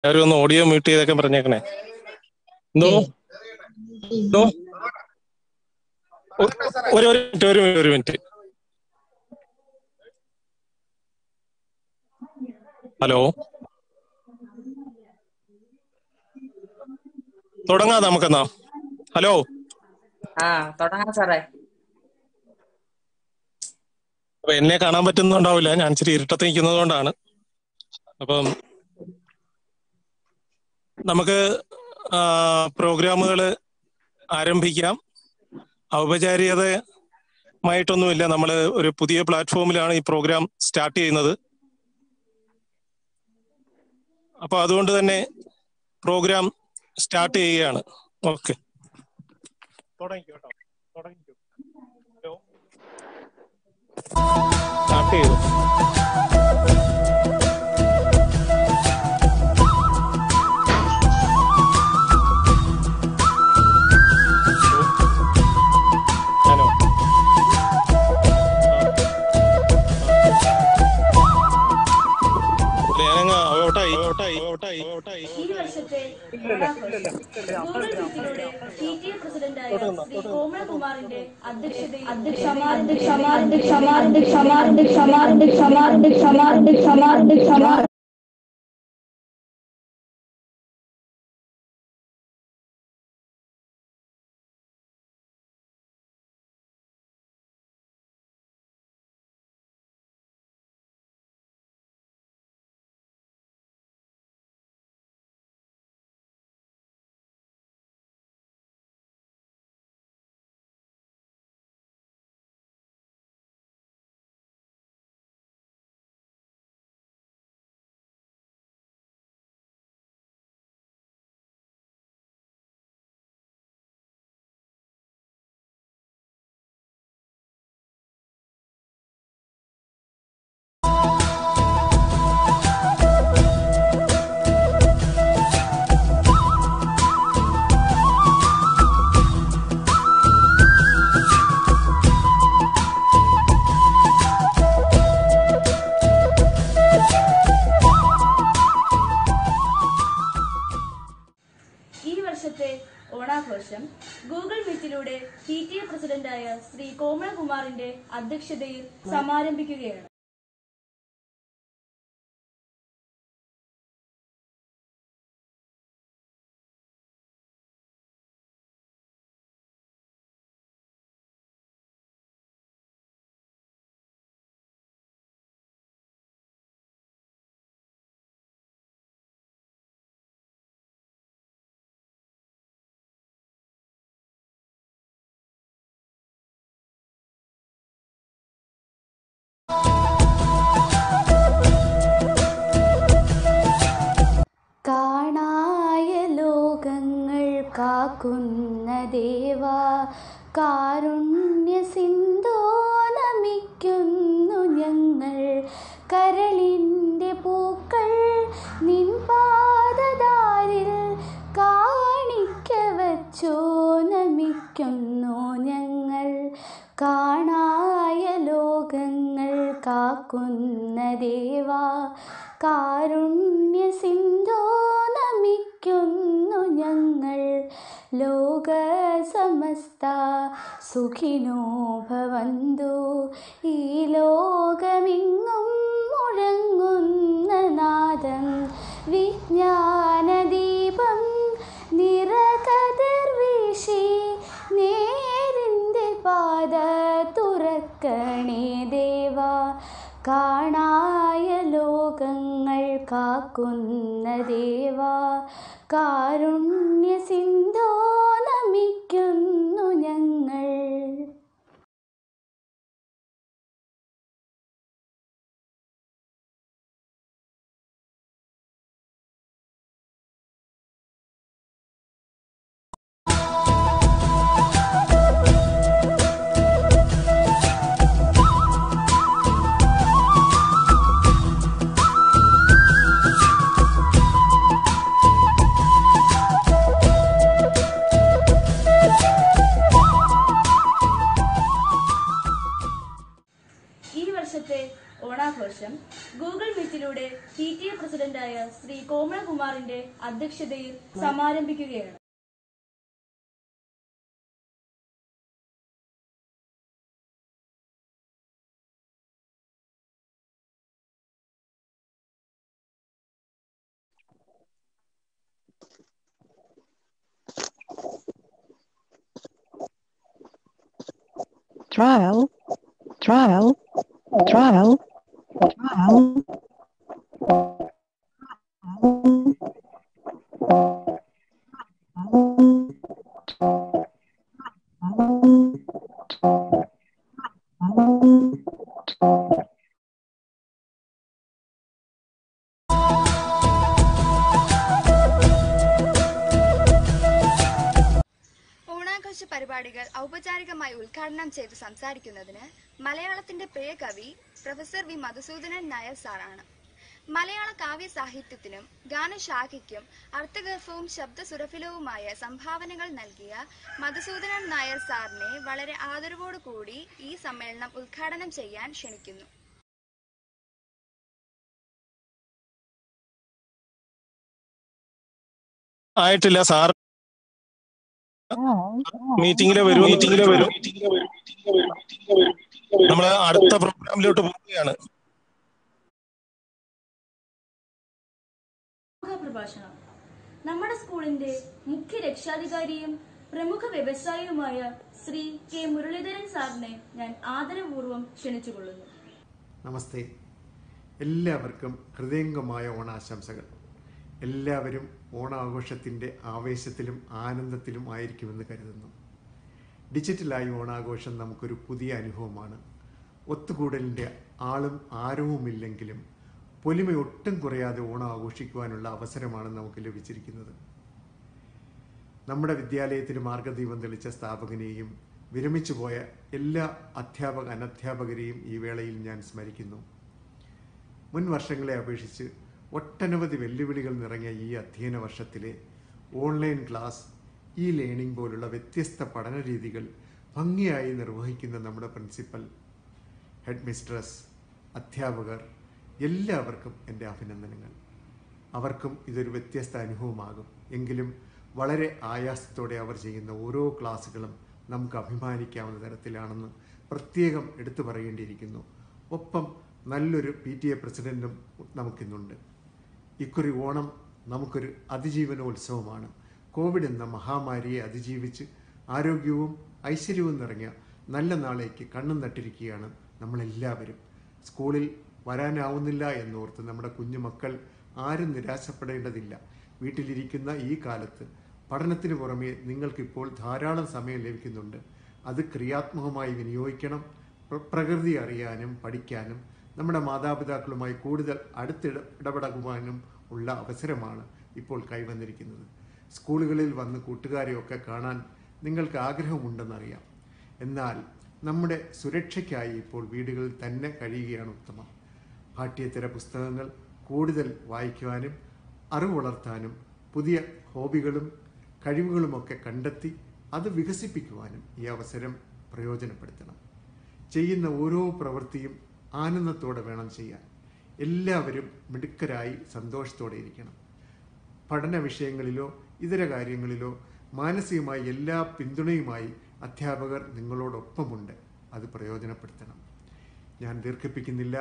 എല്ലാവരും ഒന്ന് audio mute ചെയ്തൊക്കെ പറഞ്ഞേക്കണേ എന്തോ എന്തോ ഒ- ഒരു ഒരു മിനിറ്റ് ഒരു മിനിറ്റ് ഒരു മിനിറ്റ് ഹലോ തുടങ്ങാം നമുക്കെന്നാ ഹലോ ആ തുടങ്ങാം സാറേ അപ്പൊ എന്നെ കാണാൻ പറ്റുന്നുണ്ടാവില്ല ഞാൻ ഇച്ചിരി ഇരുട്ടത്ത് നിൽക്കുന്നത് കൊണ്ടാണ് അപ്പം നമുക്ക് പ്രോഗ്രാമുകൾ ആരംഭിക്കാം ഔപചാരികതമായിട്ടൊന്നുമില്ല നമ്മൾ ഒരു പുതിയ പ്ലാറ്റ്ഫോമിലാണ് ഈ പ്രോഗ്രാം സ്റ്റാർട്ട് ചെയ്യുന്നത് അപ്പൊ അതുകൊണ്ട് തന്നെ പ്രോഗ്രാം സ്റ്റാർട്ട് ചെയ്യുകയാണ് ഓക്കെ തുടങ്ങിക്കോ കേട്ടോ തുടങ്ങിക്കോ ഹലോ സ്റ്റാർട്ട് ചെയ്തു ഞാനോ ഞാനങ്ങ് ഔട്ടായി ഔട്ടായി ഔട്ടായി ഔട്ടായി ഈ വർഷത്തെ ഗൂഗിൾ മീറ്റിലൂടെ പി ടി എ പ്രസിഡന്റായ ശ്രീ കോമളകുമാറിന്റെ അധ്യക്ഷതയിൽ അധ്യക്ഷമാരുടെ ക്ഷമാരുടെ ക്ഷമാരുടെ ക്ഷമാരുടെ ക്ഷമാരുടെ ക്ഷമാരുടെ ക്ഷമാരുടെ ക്ഷമാരുടെ ക്ഷമാ ഈ വർഷത്തെ ഓണാഘോഷം ഗൂഗിൾ മീറ്റിലൂടെ പി ടി എ പ്രസിഡന്റായ ശ്രീ കോമളകുമാറിന്റെ അധ്യക്ഷതയിൽ സമാരംഭിക്കുകയാണ് കാണായ ലോകങ്ങൾ കാക്കുന്ന ദേവ കാരുണ്യ സിന്ധോ നമിക്കുന്നു ഞങ്ങൾ കരളിൻ്റെ പൂക്കൾ നിൻ പാദദാരിൽ കാണിക്ക വച്ചോ നമിക്കുന്നു ഞങ്ങൾ കാണായ ലോകങ്ങൾ കാക്കുന്ന ദേവ കാരുണ്യ സിന്ധോ നമിക്കുന്നു ഞങ്ങൾ ലോക സമസ്ത സുഖിനോ ഭവന്തു ഈ ലോകമെങ്ങും മുഴങ്ങുന്ന നാദം വിജ്ഞാനദീപം നിറകതിർ വീശി നേരിൻ്റെ പാത തുറക്കണേ ദേവ കാണായ ലോകങ്ങൾ കാക്കുന്ന ദേവ കാരുണ്യ സിന്ധോ നമിക്കുന്നു ഞങ്ങൾ അധ്യക്ഷതയിൽ സമാരംഭിക്കുകയാണ് trial, trial, trial, trial. ഓണാഘോഷ പരിപാടികൾ ഔപചാരികമായി ഉദ്ഘാടനം ചെയ്ത് സംസാരിക്കുന്നതിന് മലയാളത്തിന്റെ പ്രിയ കവി പ്രൊഫസർ വി മധുസൂദനൻ നായർ സാറാണ് മലയാള കാവ്യ സാഹിത്യത്തിനും ഗാനശാഖയ്ക്കും അർത്ഥഗർഭവും ശബ്ദസുരഭിലവുമായ സംഭാവനകൾ നൽകിയ മധുസൂദനൻ നായർ സാറിനെ വളരെ ആദരവോടുകൂടി ഈ സമ്മേളനം ഉദ്ഘാടനം ചെയ്യാൻ ക്ഷണിക്കുന്നു ആയിട്ടില്ല സാർ മീറ്റിംഗില് വരും മീറ്റിംഗില് വരും നമ്മള് അടുത്ത പ്രോഗ്രാമിലോട്ട് പോവുകയാണ് പ്രഭാഷണം നമ്മുടെ സ്കൂളിന്റെ മുഖ്യ രക്ഷാധികാരിയും പ്രമുഖ വ്യവസായിയുമായ ശ്രീ കെ മുരളീധരൻ സാറിനെ ഞാൻ ആദരപൂർവ്വം ക്ഷണിച്ചുകൊള്ളുന്നു നമസ്തേ എല്ലാവർക്കും ഹൃദയംഗമായ ഓണാശംസകൾ എല്ലാവരും ഓണാഘോഷത്തിൻ്റെ ആവേശത്തിലും ആനന്ദത്തിലും ആയിരിക്കുമെന്ന് കരുതുന്നു ഡിജിറ്റലായി ഓണാഘോഷം നമുക്കൊരു പുതിയ അനുഭവമാണ് ഒത്തുകൂടലിൻ്റെ ആളും ആരവുമില്ലെങ്കിലും പൊലിമ ഒട്ടും കുറയാതെ ഓണം ആഘോഷിക്കുവാനുള്ള അവസരമാണ് നമുക്ക് ലഭിച്ചിരിക്കുന്നത് നമ്മുടെ വിദ്യാലയത്തിന് മാർഗദീപം തെളിച്ച സ്ഥാപകനെയും വിരമിച്ചു പോയ എല്ലാ അധ്യാപക അനധ്യാപകരെയും ഈ വേളയിൽ ഞാൻ സ്മരിക്കുന്നു മുൻ വർഷങ്ങളെ അപേക്ഷിച്ച് ഒട്ടനവധി വെല്ലുവിളികൾ നിറഞ്ഞ ഈ അധ്യയന വർഷത്തിലെ ഓൺലൈൻ ക്ലാസ് ഇ ലേണിംഗ് പോലുള്ള വ്യത്യസ്ത പഠന രീതികൾ ഭംഗിയായി നിർവഹിക്കുന്ന നമ്മുടെ പ്രിൻസിപ്പൽ ഹെഡ് മിസ്ട്രസ് അധ്യാപകർ എല്ലാവർക്കും എൻ്റെ അഭിനന്ദനങ്ങൾ അവർക്കും ഇതൊരു വ്യത്യസ്ത അനുഭവമാകും എങ്കിലും വളരെ ആയാസത്തോടെ അവർ ചെയ്യുന്ന ഓരോ ക്ലാസ്സുകളും നമുക്ക് അഭിമാനിക്കാവുന്ന തരത്തിലാണെന്ന് പ്രത്യേകം എടുത്തു പറയേണ്ടിയിരിക്കുന്നു ഒപ്പം നല്ലൊരു പി ടി എ പ്രസിഡന്റും നമുക്കിന്നുണ്ട് ഇക്കുറി ഓണം നമുക്കൊരു അതിജീവനോത്സവമാണ് കോവിഡ് എന്ന മഹാമാരിയെ അതിജീവിച്ച് ആരോഗ്യവും ഐശ്വര്യവും നിറഞ്ഞ നല്ല നാളേക്ക് കണ്ണും നട്ടിരിക്കുകയാണ് നമ്മളെല്ലാവരും സ്കൂളിൽ വരാനാവുന്നില്ല എന്നോർത്ത് നമ്മുടെ കുഞ്ഞുമക്കൾ ആരും നിരാശപ്പെടേണ്ടതില്ല വീട്ടിലിരിക്കുന്ന ഈ കാലത്ത് പഠനത്തിന് പുറമെ നിങ്ങൾക്കിപ്പോൾ ധാരാളം സമയം ലഭിക്കുന്നുണ്ട് അത് ക്രിയാത്മകമായി വിനിയോഗിക്കണം പ്ര- പ്രകൃതി അറിയാനും പഠിക്കാനും നമ്മുടെ മാതാപിതാക്കളുമായി കൂടുതൽ അടുത്തിട ഇടപെടുവാനും ഉള്ള അവസരമാണ് ഇപ്പോൾ കൈവന്നിരിക്കുന്നത് സ്കൂളുകളിൽ വന്ന് കൂട്ടുകാരെയൊക്കെ കാണാൻ നിങ്ങൾക്ക് ആഗ്രഹമുണ്ടെന്നറിയാം എന്നാൽ നമ്മുടെ സുരക്ഷയ്ക്കായി ഇപ്പോൾ വീടുകളിൽ തന്നെ കഴിയുകയാണ് ഉത്തമം പാഠ്യേതര പുസ്തകങ്ങൾ കൂടുതൽ വായിക്കുവാനും അറിവ് വളർത്താനും പുതിയ ഹോബികളും കഴിവുകളുമൊക്കെ കണ്ടെത്തി അത് വികസിപ്പിക്കുവാനും ഈ അവസരം പ്രയോജനപ്പെടുത്തണം ചെയ്യുന്ന ഓരോ പ്രവൃത്തിയും ആനന്ദത്തോടെ വേണം ചെയ്യാൻ എല്ലാവരും മിടുക്കരായി സന്തോഷത്തോടെ ഇരിക്കണം പഠന വിഷയങ്ങളിലോ ഇതര കാര്യങ്ങളിലോ മാനസികമായി എല്ലാ പിന്തുണയുമായി അധ്യാപകർ നിങ്ങളോടൊപ്പമുണ്ട് അത് പ്രയോജനപ്പെടുത്തണം ഞാൻ ദീർഘിപ്പിക്കുന്നില്ല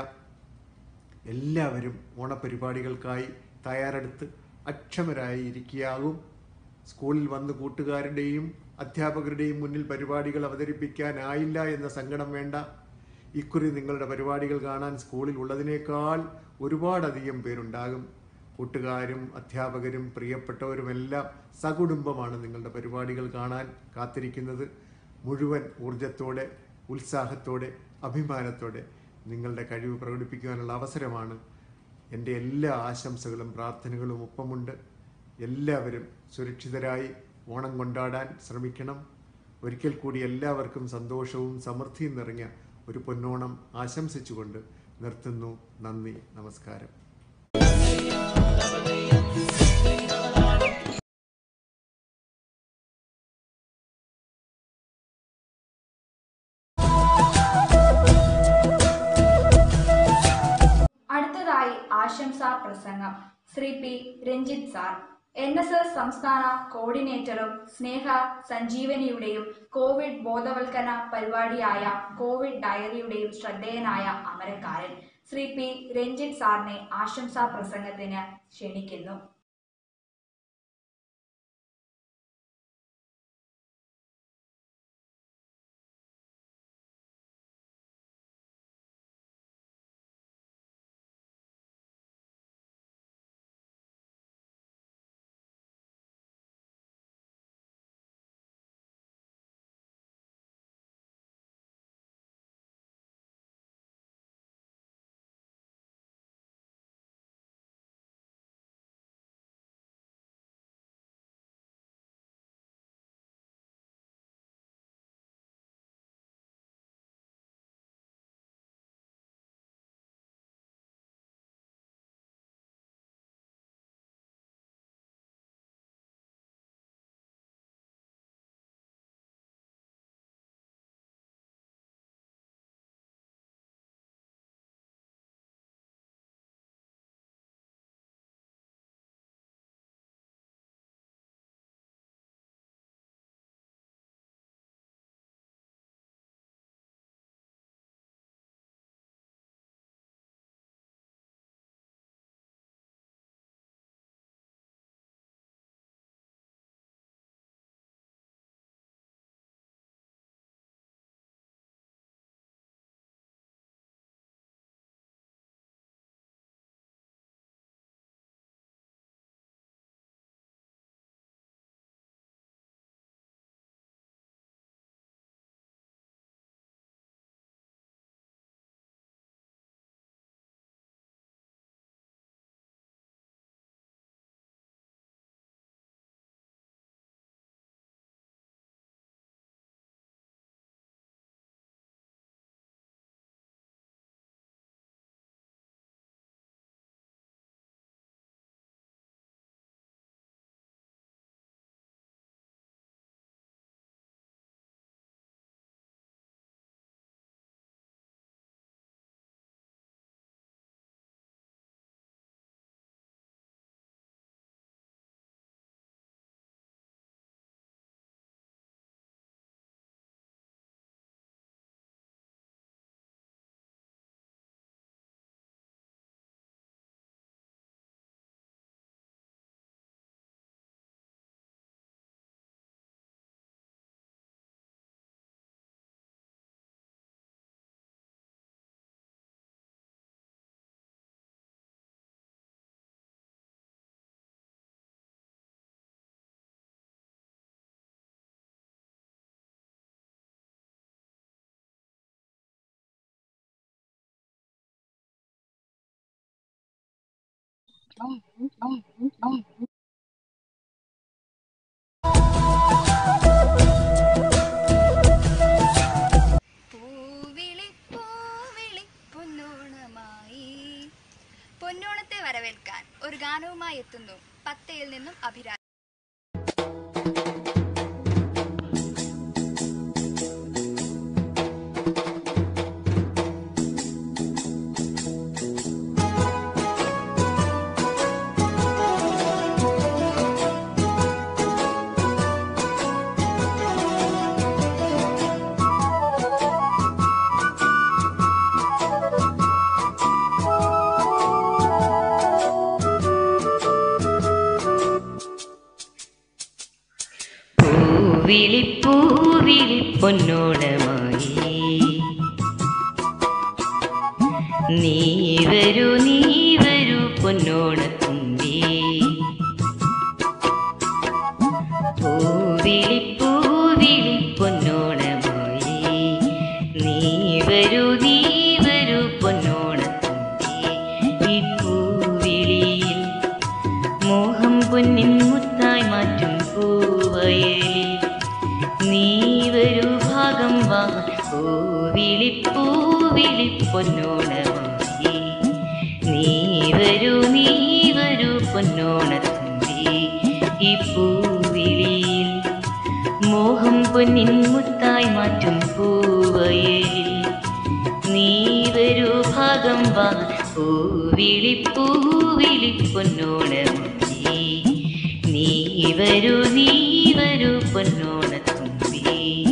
എല്ലാവരും ഓണപരിപാടികൾക്കായി തയ്യാറെടുത്ത് അക്ഷമരായി ഇരിക്കുകയാകും സ്കൂളിൽ വന്ന് കൂട്ടുകാരുടെയും അധ്യാപകരുടെയും മുന്നിൽ പരിപാടികൾ അവതരിപ്പിക്കാനായില്ല എന്ന സങ്കടം വേണ്ട ഇക്കുറി നിങ്ങളുടെ പരിപാടികൾ കാണാൻ സ്കൂളിൽ ഉള്ളതിനേക്കാൾ ഒരുപാടധികം പേരുണ്ടാകും കൂട്ടുകാരും അധ്യാപകരും പ്രിയപ്പെട്ടവരുമെല്ലാം സകുടുംബമാണ് നിങ്ങളുടെ പരിപാടികൾ കാണാൻ കാത്തിരിക്കുന്നത് മുഴുവൻ ഊർജത്തോടെ ഉത്സാഹത്തോടെ അഭിമാനത്തോടെ നിങ്ങളുടെ കഴിവ് പ്രകടിപ്പിക്കുവാനുള്ള അവസരമാണ് എൻ്റെ എല്ലാ ആശംസകളും പ്രാർത്ഥനകളും ഒപ്പമുണ്ട് എല്ലാവരും സുരക്ഷിതരായി ഓണം കൊണ്ടാടാൻ ശ്രമിക്കണം ഒരിക്കൽ കൂടി എല്ലാവർക്കും സന്തോഷവും സമൃദ്ധിയും നിറഞ്ഞ ഒരു പൊന്നോണം ആശംസിച്ചുകൊണ്ട് നിർത്തുന്നു നന്ദി നമസ്കാരം അടുത്തതായി ആശംസാ പ്രസംഗം Shri P Ranjith sir N S S സംസ്ഥാന കോർഡിനേറ്ററും സ്നേഹ സഞ്ജീവനിയുടെയും കോവിഡ് ബോധവൽക്കരണ പരിപാടിയായ കോവിഡ് ഡയറിയുടെയും ശ്രദ്ധേയനായ അമരക്കാരൻ ശ്രീ പി രഞ്ജിത്ത് സാറിനെ ആശംസാ പ്രസംഗത്തിന് ക്ഷണിക്കുന്നു പൂവിളി പൂവിളി പൊന്നോണമായി പൊന്നോണത്തെ വരവേൽക്കാൻ ഒരു ഗാനവുമായി എത്തുന്നു പത്തയിൽ നിന്നും അഭിരാജ് പൂവിളി പൂവിളി പൊന്നോണമായി നീ വരൂ നീ വരൂ പൊന്നോണത്തുമ്പി പൂവിളി പൂവിളി പൊന്നോണമായി നീ വരൂ നീ വരൂ പൊന്നോണത്തുമ്പി ഈ പൂവിളിയിൽ മോഹം പൊന്നിൻ മുത്തായി മാറ്റും പൂവയലിൽ നീ വരൂ ഭാഗം വാ പൂവിളി പൂവിളി പൊന്നോണമായി നീ വരൂ നീ വരൂ പൊന്നോണത്തുമ്പി ഈ പൂവിളിയിൽ മോഹം പൊന്നിൻ മുത്തായി മാറ്റും പൂവയലിൽ നീ വരൂ ഭാഗം വാ പൂവിളി പൂവിളി പൂവിളി പൊന്നോണമായി നീ വരൂ നീ വരൂ പൊന്നോണത്തുമ്പി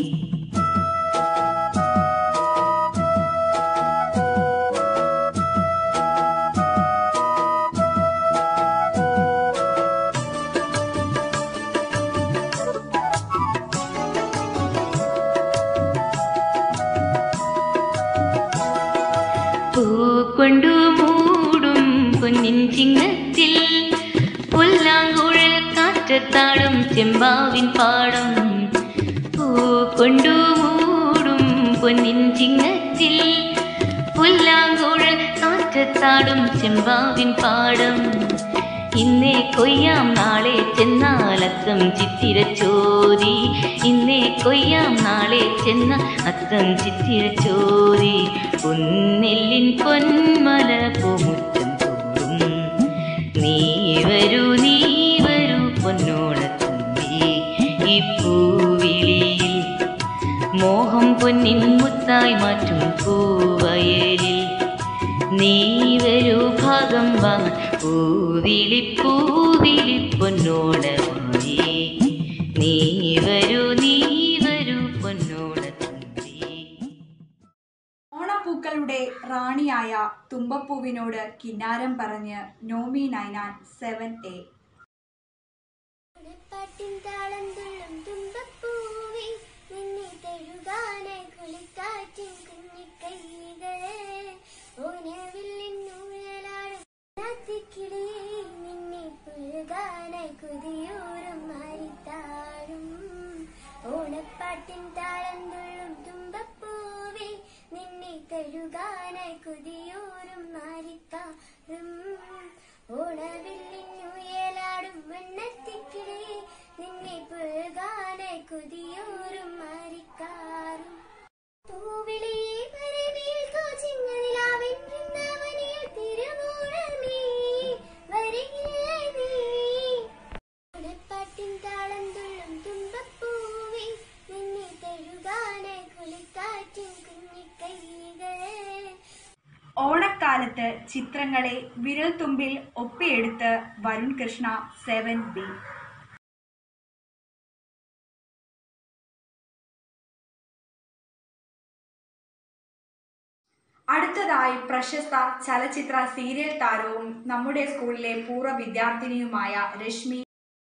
പൂക്കൊണ്ടു മൂടും പൊന്നിൻ ചിങ്ങത്തിൽ പുല്ലാങ്കുഴൽ കാറ്റത്താടും ചെമ്പാവിൻ പാടം പൂക്കൊണ്ടു മൂടും പൊന്നിൻ ചിങ്ങത്തിൽ പുല്ലാങ്കുഴൽ കാറ്റത്താടും ചെമ്പാവിൻ പാടം ഇന്നേ കൊയ്യാം നാളെ ചെന്നാൽ അത്തം ചിത്തിര ചോരി ഇന്നേ കൊയ്യാം നാളെ ചെന്ന അത്തം ചിത്തിര ചോരി പൊന്നെല്ലിൻ പൊന്മല പൂമുറ്റം തോറും നീ വരൂ നീ വരൂ പൊന്നോണത്തുമ്പി ഈ പൂവിളിയിൽ മോഹം പൊന്നിൻ മുത്തായി മാറ്റും പൂവയലിൽ നീ വരൂ ഭാഗം വാങ്ങ പൂവിളി പൂവിളി പൊന്നോണമായി നീ വരൂ നീ വരൂ പൊന്നോണത്തുമ്പി ഓണപ്പൂക്കളുടെ റാണിയായ തുമ്പപ്പൂവിനോട് കിന്നാരം പറഞ്ഞ് നോമി നൈനാൻ സെവൻ എ പാട്ടിൻ താളം തുള്ളും തുമ്പപ്പൂവേ നിന്നെ തഴുകാനായി കുളിക്കാറ്റിൻ കുഞ്ഞിക്കൈകൾ ഓനവില്ലിൻ നൂഴലാടും നാത്തിക്കിളിയേ നിന്നെ പുൽകാനായി കുതിയോറും മാറിത്താഴും ഓണപ്പാട്ടിൻ താളം തുള്ളും തുമ്പപ്പൂവേ നിന്നെ തഴുകാനായി കുതിയോറും മാറിത്താഴും ഓണവില്ലിഞ്ഞുയലാടും വണ്ണത്തിക്കിളേ നിന്നെ പുൽകാനായി കുതിയോറും മാറിക്കാറും പൂവിളിയെ വരവിൽ കോച്ചിങ്ങനിലാവിൻ വൃന്ദാവനിയിൽ തിരുവോണമേ വരികില്ലേ നീ ഓണപ്പാട്ടിൻ താളം തുള്ളും തുമ്പപ്പൂവേ നിന്നെ തഴുകാനായി കുളിക്കാറ്റിൻ കുഞ്ഞിക്കൈകൾ ഓണക്കാലത്ത് ചിത്രങ്ങളെ വിരൽത്തുമ്പിൽ ഒപ്പിയെടുത്ത് വരുൺ കൃഷ്ണ സെവൻ ബി അടുത്തതായി പ്രശസ്ത ചലച്ചിത്ര സീരിയൽ താരവും നമ്മുടെ സ്കൂളിലെ പൂർവ്വ വിദ്യാർത്ഥിനിയുമായ രശ്മി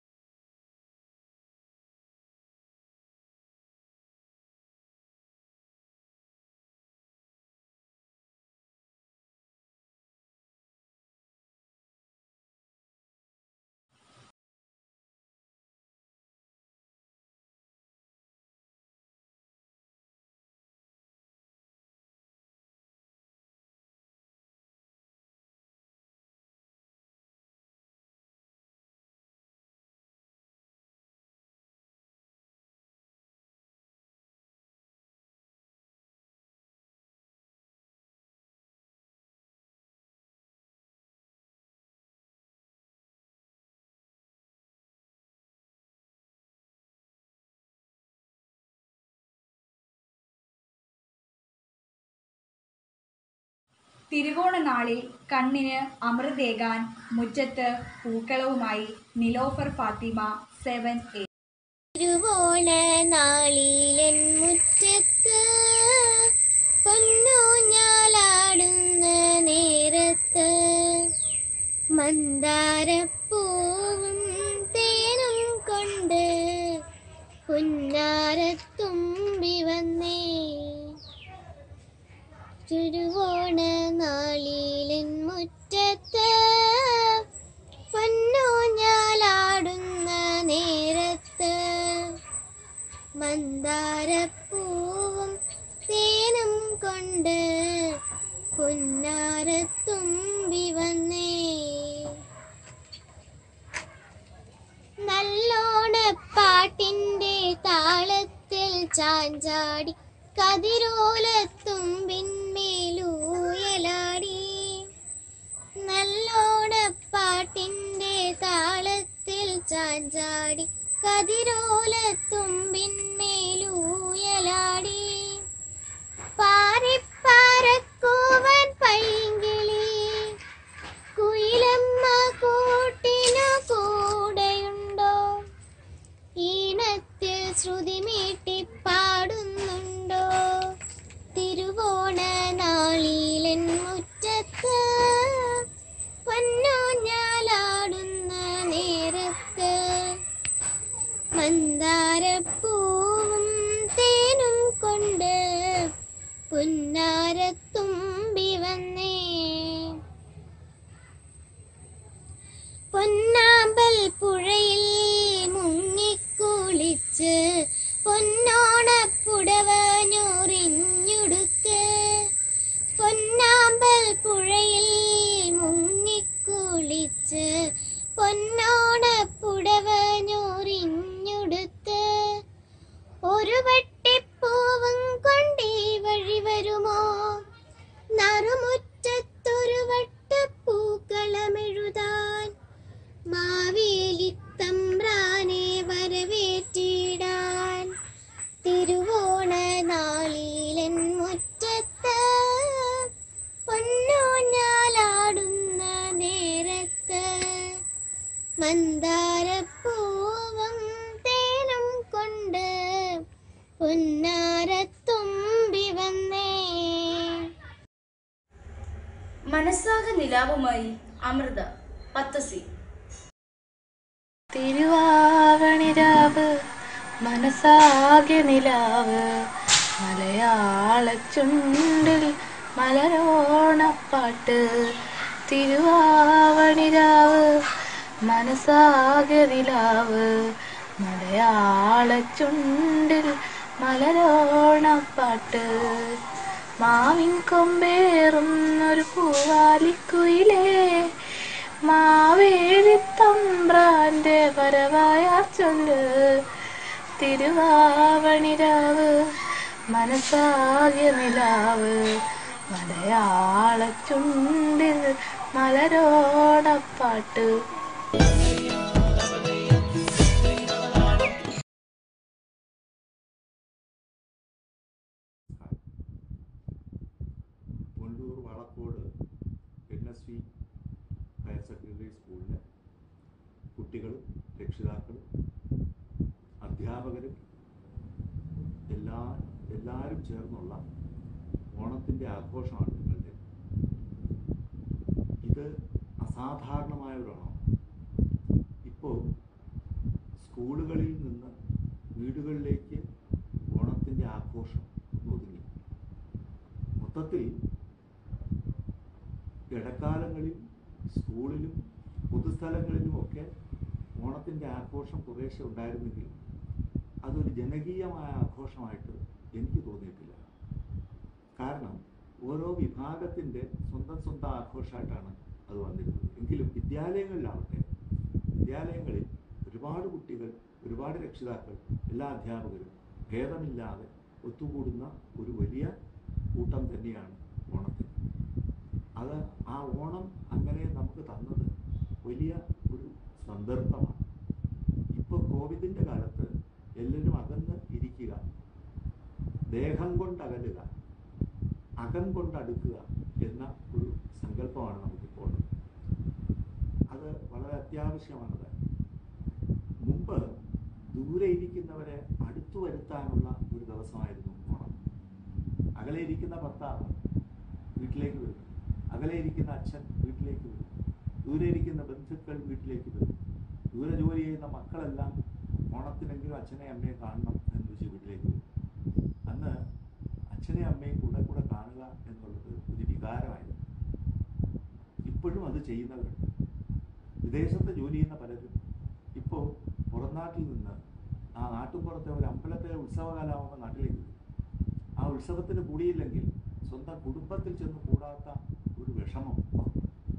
തിരുവോണ നാളിൽ കണ്ണിന് അമൃതേകാൻ മുറ്റത്ത് പൂക്കളവുമായി നിലോഫർ ഫാത്തിമ സെവൻ എ തിരുവോണ നാളിലൻ മുറ്റത്ത് പൊന്നൂഞ്ഞാലാടുന്ന നേരത്ത് മന്ദാരപ്പൂവും തേനും കൊണ്ട് പുന്നാരത്തുമ്പി വന്നേ തിരുവോണ നാളിലൻ മുറ്റത്ത് പൊന്നൂഞ്ഞാലാടുന്ന നേരത്ത് മന്ദാരപ്പൂവും തേനും കൊണ്ട് പുന്നാരത്തുമ്പി വന്നേ നല്ലോണപ്പാട്ടിന്റെ താളത്തിൽ ചാഞ്ചാടി കതിരോലത്തുമ്പിന്മേലൂയലാടി നല്ലോണപ്പാട്ടിന്റെ താളത്തിൽ ചാഞ്ചാടി കതിരോലത്തുമ്പിന്മേലൂയലാടി പാറിപ്പാറക്കൂവൻ പൈങ്കിളി കുയിലമ്മ മന്ദാരപ്പൂവും തേനും കൊണ്ട് പുന്നാരത്തുമ്പി വന്നേ പൊന്നാമ്പൽ പുഴയിൽ മുങ്ങിക്കുളിച്ച് പൊന്നോണപ്പുടവ ഞൊറിഞ്ഞുടുക്ക് പൊന്നാമ്പൽ പുഴയിൽ മുങ്ങിക്കുളിച്ച് പൊന്നോണപ്പുടവ ഞൊറിഞ്ഞുടുത്ത് ഒരു വട്ടിപ്പൂവും കൊണ്ടീ വഴി വരുമോ നറുമുറ്റത്തൊരു വട്ടപ്പൂക്കളമെഴുതാൻ മാവേലിത്തമ്പ്രാനെ വരവേറ്റിടാൻ തിരുവോണ നാളിലൻ മുറ്റത്ത് പൊന്നോഞ്ഞാലാടുന്ന നേരത്ത് മന്ദാരപ്പൂവും തേനും കൊണ്ട് പുന്നാരത്തുമ്പി വന്നേ മനസ്സാകെ നിലാവുമായി അമൃത പത്തസി തിരുവാവണിരാവ് മനസ്സാകെ നിലാവ് മലയാള ചുണ്ടിൽ മലരോണപ്പാട്ട് തിരുവാവണിരാവ് മനസ്സാകെ നിലാവ് മലയാള ചുണ്ടിൽ മലരോണപ്പാട്ട് മാവിൻ കൊമ്പേറുന്നൊരു പൂവാലിക്കുയിലേ മാവേലി തമ്പ്രാന്റെ വരവായ ചൊല്ല് തിരുവാവണിരാവ് മനസ്സാകിയ നിലാവ് മലയാള ചുണ്ടിൽ മലരോടപ്പാട്ട് Mundoor Valakkode N S V higher secondary സ്കൂളിലെ കുട്ടികളും രക്ഷിതാക്കളും അധ്യാപകരും എല്ലാ എല്ലാവരും ചേർന്നുള്ള ഓണത്തിൻ്റെ ആഘോഷമാണ് നിങ്ങളുടെ ഇത് അസാധാരണമായ ഒരു ഓണം ഇപ്പോൾ സ്കൂളുകളിൽ നിന്ന് വീടുകളിലേക്ക് ഓണത്തിൻ്റെ ആഘോഷം ഒന്ന് ഒതുങ്ങി മൊത്തത്തിൽ ഇടക്കാലങ്ങളിൽ സ്കൂളിലും പൊതുസ്ഥലങ്ങളിലുമൊക്കെ ഓണത്തിൻ്റെ ആഘോഷം കുറേശ്ശെ ഉണ്ടായിരുന്നെങ്കിൽ അതൊരു ജനകീയമായ ആഘോഷമായിട്ട് എനിക്ക് തോന്നിയിട്ടില്ല കാരണം ഓരോ വിഭാഗത്തിൻ്റെ സ്വന്തം സ്വന്തം ആഘോഷമായിട്ടാണ് അത് വന്നിരുന്നത് എങ്കിലും വിദ്യാലയങ്ങളിലാവട്ടെ വിദ്യാലയങ്ങളിൽ ഒരുപാട് കുട്ടികൾ ഒരുപാട് രക്ഷിതാക്കൾ എല്ലാ അധ്യാപകരും ഭേദമില്ലാതെ ഒത്തുകൂടുന്ന ഒരു വലിയ കൂട്ടം തന്നെയാണ് ഓണത്തിന് അത് ആ ഓണം അങ്ങനെ നമുക്ക് തന്നത് വലിയ ഒരു സന്ദർഭമാണ് ഇപ്പോൾ കോവിഡിൻ്റെ കാലത്ത് എല്ലാവരും അകന്ന് ഇരിക്കുക ദേഹം കൊണ്ട് അകലുക അകം കൊണ്ട് അടുക്കുക എന്ന ഒരു സങ്കല്പമാണ് നമുക്കിപ്പോൾ ഉള്ളത്. അത് വളരെ അത്യാവശ്യമാണത് മുമ്പ് ദൂരെ ഇരിക്കുന്നവരെ അടുത്തു വരുത്താനുള്ള ഒരു ദിവസമായിരുന്നു ഓണം അകലെ ഇരിക്കുന്ന ഭർത്താവ് വീട്ടിലേക്ക് വരും അകലെ ഇരിക്കുന്ന അച്ഛൻ വീട്ടിലേക്ക് വരും ദൂരെ ഇരിക്കുന്ന ബന്ധുക്കൾ വീട്ടിലേക്ക് വരും ദൂരെ ജോലി ചെയ്യുന്ന മക്കളെല്ലാം ഓണത്തിനെങ്കിലും അച്ഛനെ അമ്മയെ കാണണം എന്ന് വെച്ച് വീട്ടിലേക്ക് വരും അന്ന് അച്ഛനെയും അമ്മയും കൂടെ കൂടെ കാണുക എന്നുള്ളത് ഒരു വികാരമായിരുന്നു ഇപ്പോഴും അത് ചെയ്യുന്നവരുണ്ട് വിദേശത്ത് ജോലി ചെയ്യുന്ന പലരും ഇപ്പോൾ പുറംനാട്ടിൽ നിന്ന് ആ നാട്ടുപുറത്തെ ഒരു അമ്പലത്തിലെ ഉത്സവകാലമാകുമ്പോൾ നാട്ടിലേക്ക് വരും ആ ഉത്സവത്തിന് കൂടിയില്ലെങ്കിൽ സ്വന്തം കുടുംബത്തിൽ ചെന്ന് കൂടാത്ത ഒരു വിഷമം ഉണ്ട്.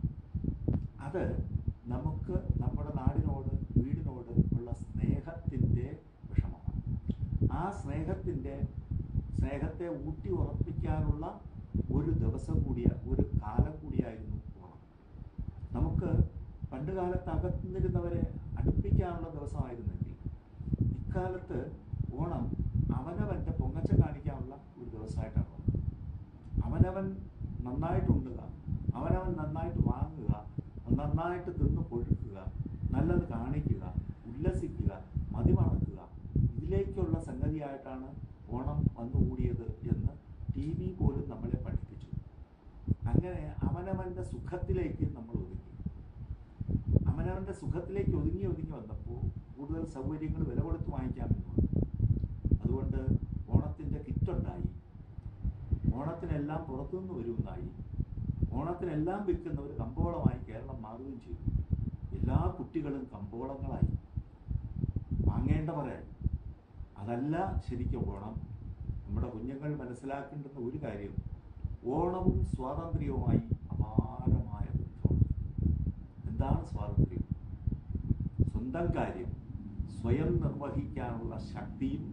അത് നമുക്ക് നമ്മുടെ നാടിനോട് വീടിനോട് ഉള്ള സ്നേഹത്തിൻ്റെ വിഷമമാണ് ആ സ്നേഹത്തിൻ്റെ സ്നേഹത്തെ ഊട്ടി ഉറപ്പിക്കാനുള്ള ഒരു ദിവസം കൂടിയ ഒരു കാലം കൂടിയായിരുന്നു ഓണം നമുക്ക് പണ്ട് കാലത്ത് അകന്നിരുന്നവരെ അടുപ്പിക്കാനുള്ള ദിവസമായിരുന്നെങ്കിൽ ഇക്കാലത്ത് ഓണം അവനവൻ്റെ പൊങ്ങച്ച കാണിക്കാനുള്ള ഒരു ദിവസമായിട്ടാണ് വന്നത് അവനവൻ നന്നായിട്ട് ഉണ്ണുക അവനവൻ നന്നായിട്ട് വാങ്ങുക നന്നായിട്ട് തിന്ന് കൊഴുക്കുക നല്ലത് കാണിക്കുക ഉല്ലസിക്കുക മതിമറക്കുക ഇതിലേക്കുള്ള സംഗതിയായിട്ടാണ് ഓണം വന്നുകൂടിയത് എന്ന് ടി വി പോലും നമ്മളെ പഠിപ്പിച്ചു അങ്ങനെ അവനവൻ്റെ സുഖത്തിലേക്ക് നമ്മൾ ഒതുങ്ങി അവനവൻ്റെ സുഖത്തിലേക്ക് ഒതുങ്ങി ഒതുങ്ങി വന്നപ്പോൾ കൂടുതൽ സൗകര്യങ്ങൾ വില കൊടുത്ത് വാങ്ങിക്കാമെന്നുണ്ട് അതുകൊണ്ട് ഓണത്തിൻ്റെ കിറ്റുണ്ടായി ഓണത്തിനെല്ലാം പുറത്തുനിന്ന് വരുമെന്നായി ഓണത്തിനെല്ലാം വിൽക്കുന്ന ഒരു കമ്പോളമായി കേരളം മാറുകയും ചെയ്തു എല്ലാ കുട്ടികളും കമ്പോളങ്ങളായി വാങ്ങേണ്ടവരായി അതല്ല ശരിക്കും ഓണം നമ്മുടെ കുഞ്ഞുങ്ങൾ മനസ്സിലാക്കേണ്ടുന്ന ഒരു കാര്യം ഓണവും സ്വാതന്ത്ര്യവുമായി അപാരമായ ബന്ധമാണ് എന്താണ് സ്വാതന്ത്ര്യം സ്വന്തം കാര്യം സ്വയം നിർവഹിക്കാനുള്ള ശക്തിയും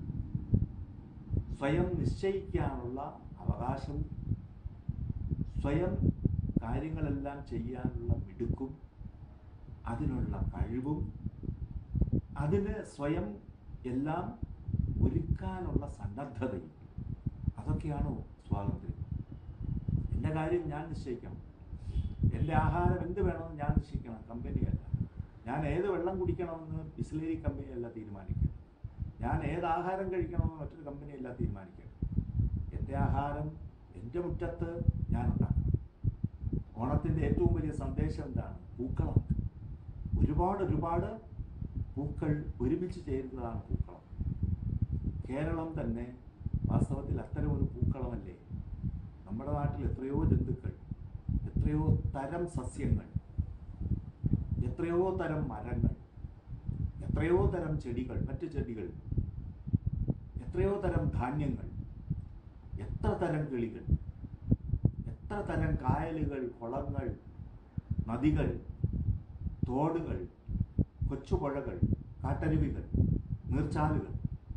സ്വയം നിശ്ചയിക്കാനുള്ള അവകാശവും സ്വയം കാര്യങ്ങളെല്ലാം ചെയ്യാനുള്ള മിടുക്കും അതിനുള്ള കഴിവും അതിന് സ്വയം എല്ലാം ഒരുക്കാനുള്ള സന്നദ്ധതയും അതൊക്കെയാണോ സ്വാതന്ത്ര്യം എൻ്റെ കാര്യം ഞാൻ നിശ്ചയിക്കണം എൻ്റെ ആഹാരം എന്ത് വേണമെന്ന് ഞാൻ നിശ്ചയിക്കണം കമ്പനിയല്ല ഞാൻ ഏത് വെള്ളം കുടിക്കണമെന്ന് ബിസ്ലേരി കമ്പനിയല്ല തീരുമാനിക്കണം ഞാൻ ഏത് ആഹാരം കഴിക്കണമെന്ന് മറ്റൊരു കമ്പനിയല്ല തീരുമാനിക്കണം എൻ്റെ ആഹാരം എൻ്റെ മുറ്റത്ത് ഞാൻ ഉണ്ടാക്കണം ഓണത്തിൻ്റെ ഏറ്റവും വലിയ സന്ദേശം എന്താണ് പൂക്കളം ഒരുപാട് ഒരുപാട് പൂക്കൾ ഒരുമിച്ച് ചേരുന്നതാണ് പൂക്കളം കേരളം തന്നെ വാസ്തവത്തിൽ അത്തരം ഒരു പൂക്കളമല്ലേ നമ്മുടെ നാട്ടിൽ എത്രയോ ജന്തുക്കൾ എത്രയോ തരം സസ്യങ്ങൾ എത്രയോ തരം മരങ്ങൾ എത്രയോ തരം ചെടികൾ മറ്റു ചെടികൾ എത്രയോ തരം ധാന്യങ്ങൾ എത്ര തരം കിളികൾ എത്ര തരം കായലുകൾ കുളങ്ങൾ നദികൾ തോടുകൾ കൊച്ചുപുഴകൾ കാട്ടരുവികൾ നീർച്ചാലുകൾ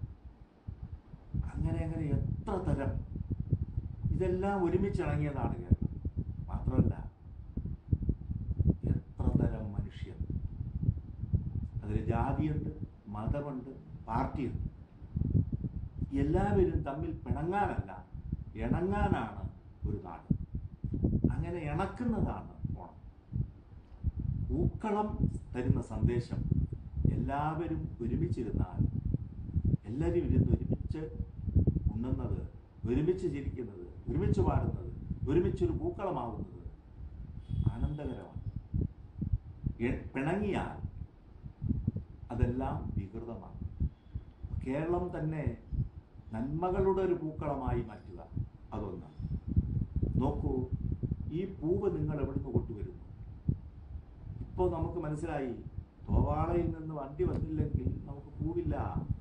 അങ്ങനെ അങ്ങനെ എത്ര തരം ഇതെല്ലാം ഒരുമിച്ചിണങ്ങിയതാണ് കേരളം മാത്രമല്ല എത്ര തരം മനുഷ്യർ അതിൽ ജാതിയുണ്ട് മതമുണ്ട് പാർട്ടിയുണ്ട് എല്ലാവരും തമ്മിൽ പിണങ്ങാനല്ല ഇണങ്ങാനാണ് ഒരു നാട് അങ്ങനെ ഇണക്കുന്നതാണ് ഓണം പൂക്കളം തരുന്ന സന്ദേശം എല്ലാവരും ഒരുമിച്ചിരുന്നാൽ എല്ലാവരും ഇരുന്ന് ഒരുമിച്ച് ഉണ്ണുന്നത് ഒരുമിച്ച് ചിരിക്കുന്നത് ഒരുമിച്ച് പാടുന്നത് ഒരുമിച്ചൊരു പൂക്കളമാവുന്നത് ആനന്ദകരമാണ് എ- പിണങ്ങിയാൽ അതെല്ലാം വികൃതമാണ് കേരളം തന്നെ നന്മകളുടെ ഒരു പൂക്കളമായി മാറ്റുക അതൊന്ന് നോക്കൂ ഈ പൂവ് നിങ്ങൾ എവിടുന്ന് കൊണ്ടുവരുന്നു ഇപ്പോൾ നമുക്ക് മനസ്സിലായി തോവാളയിൽ നിന്ന് വണ്ടി വന്നില്ലെങ്കിൽ നമുക്ക് പൂവില്ല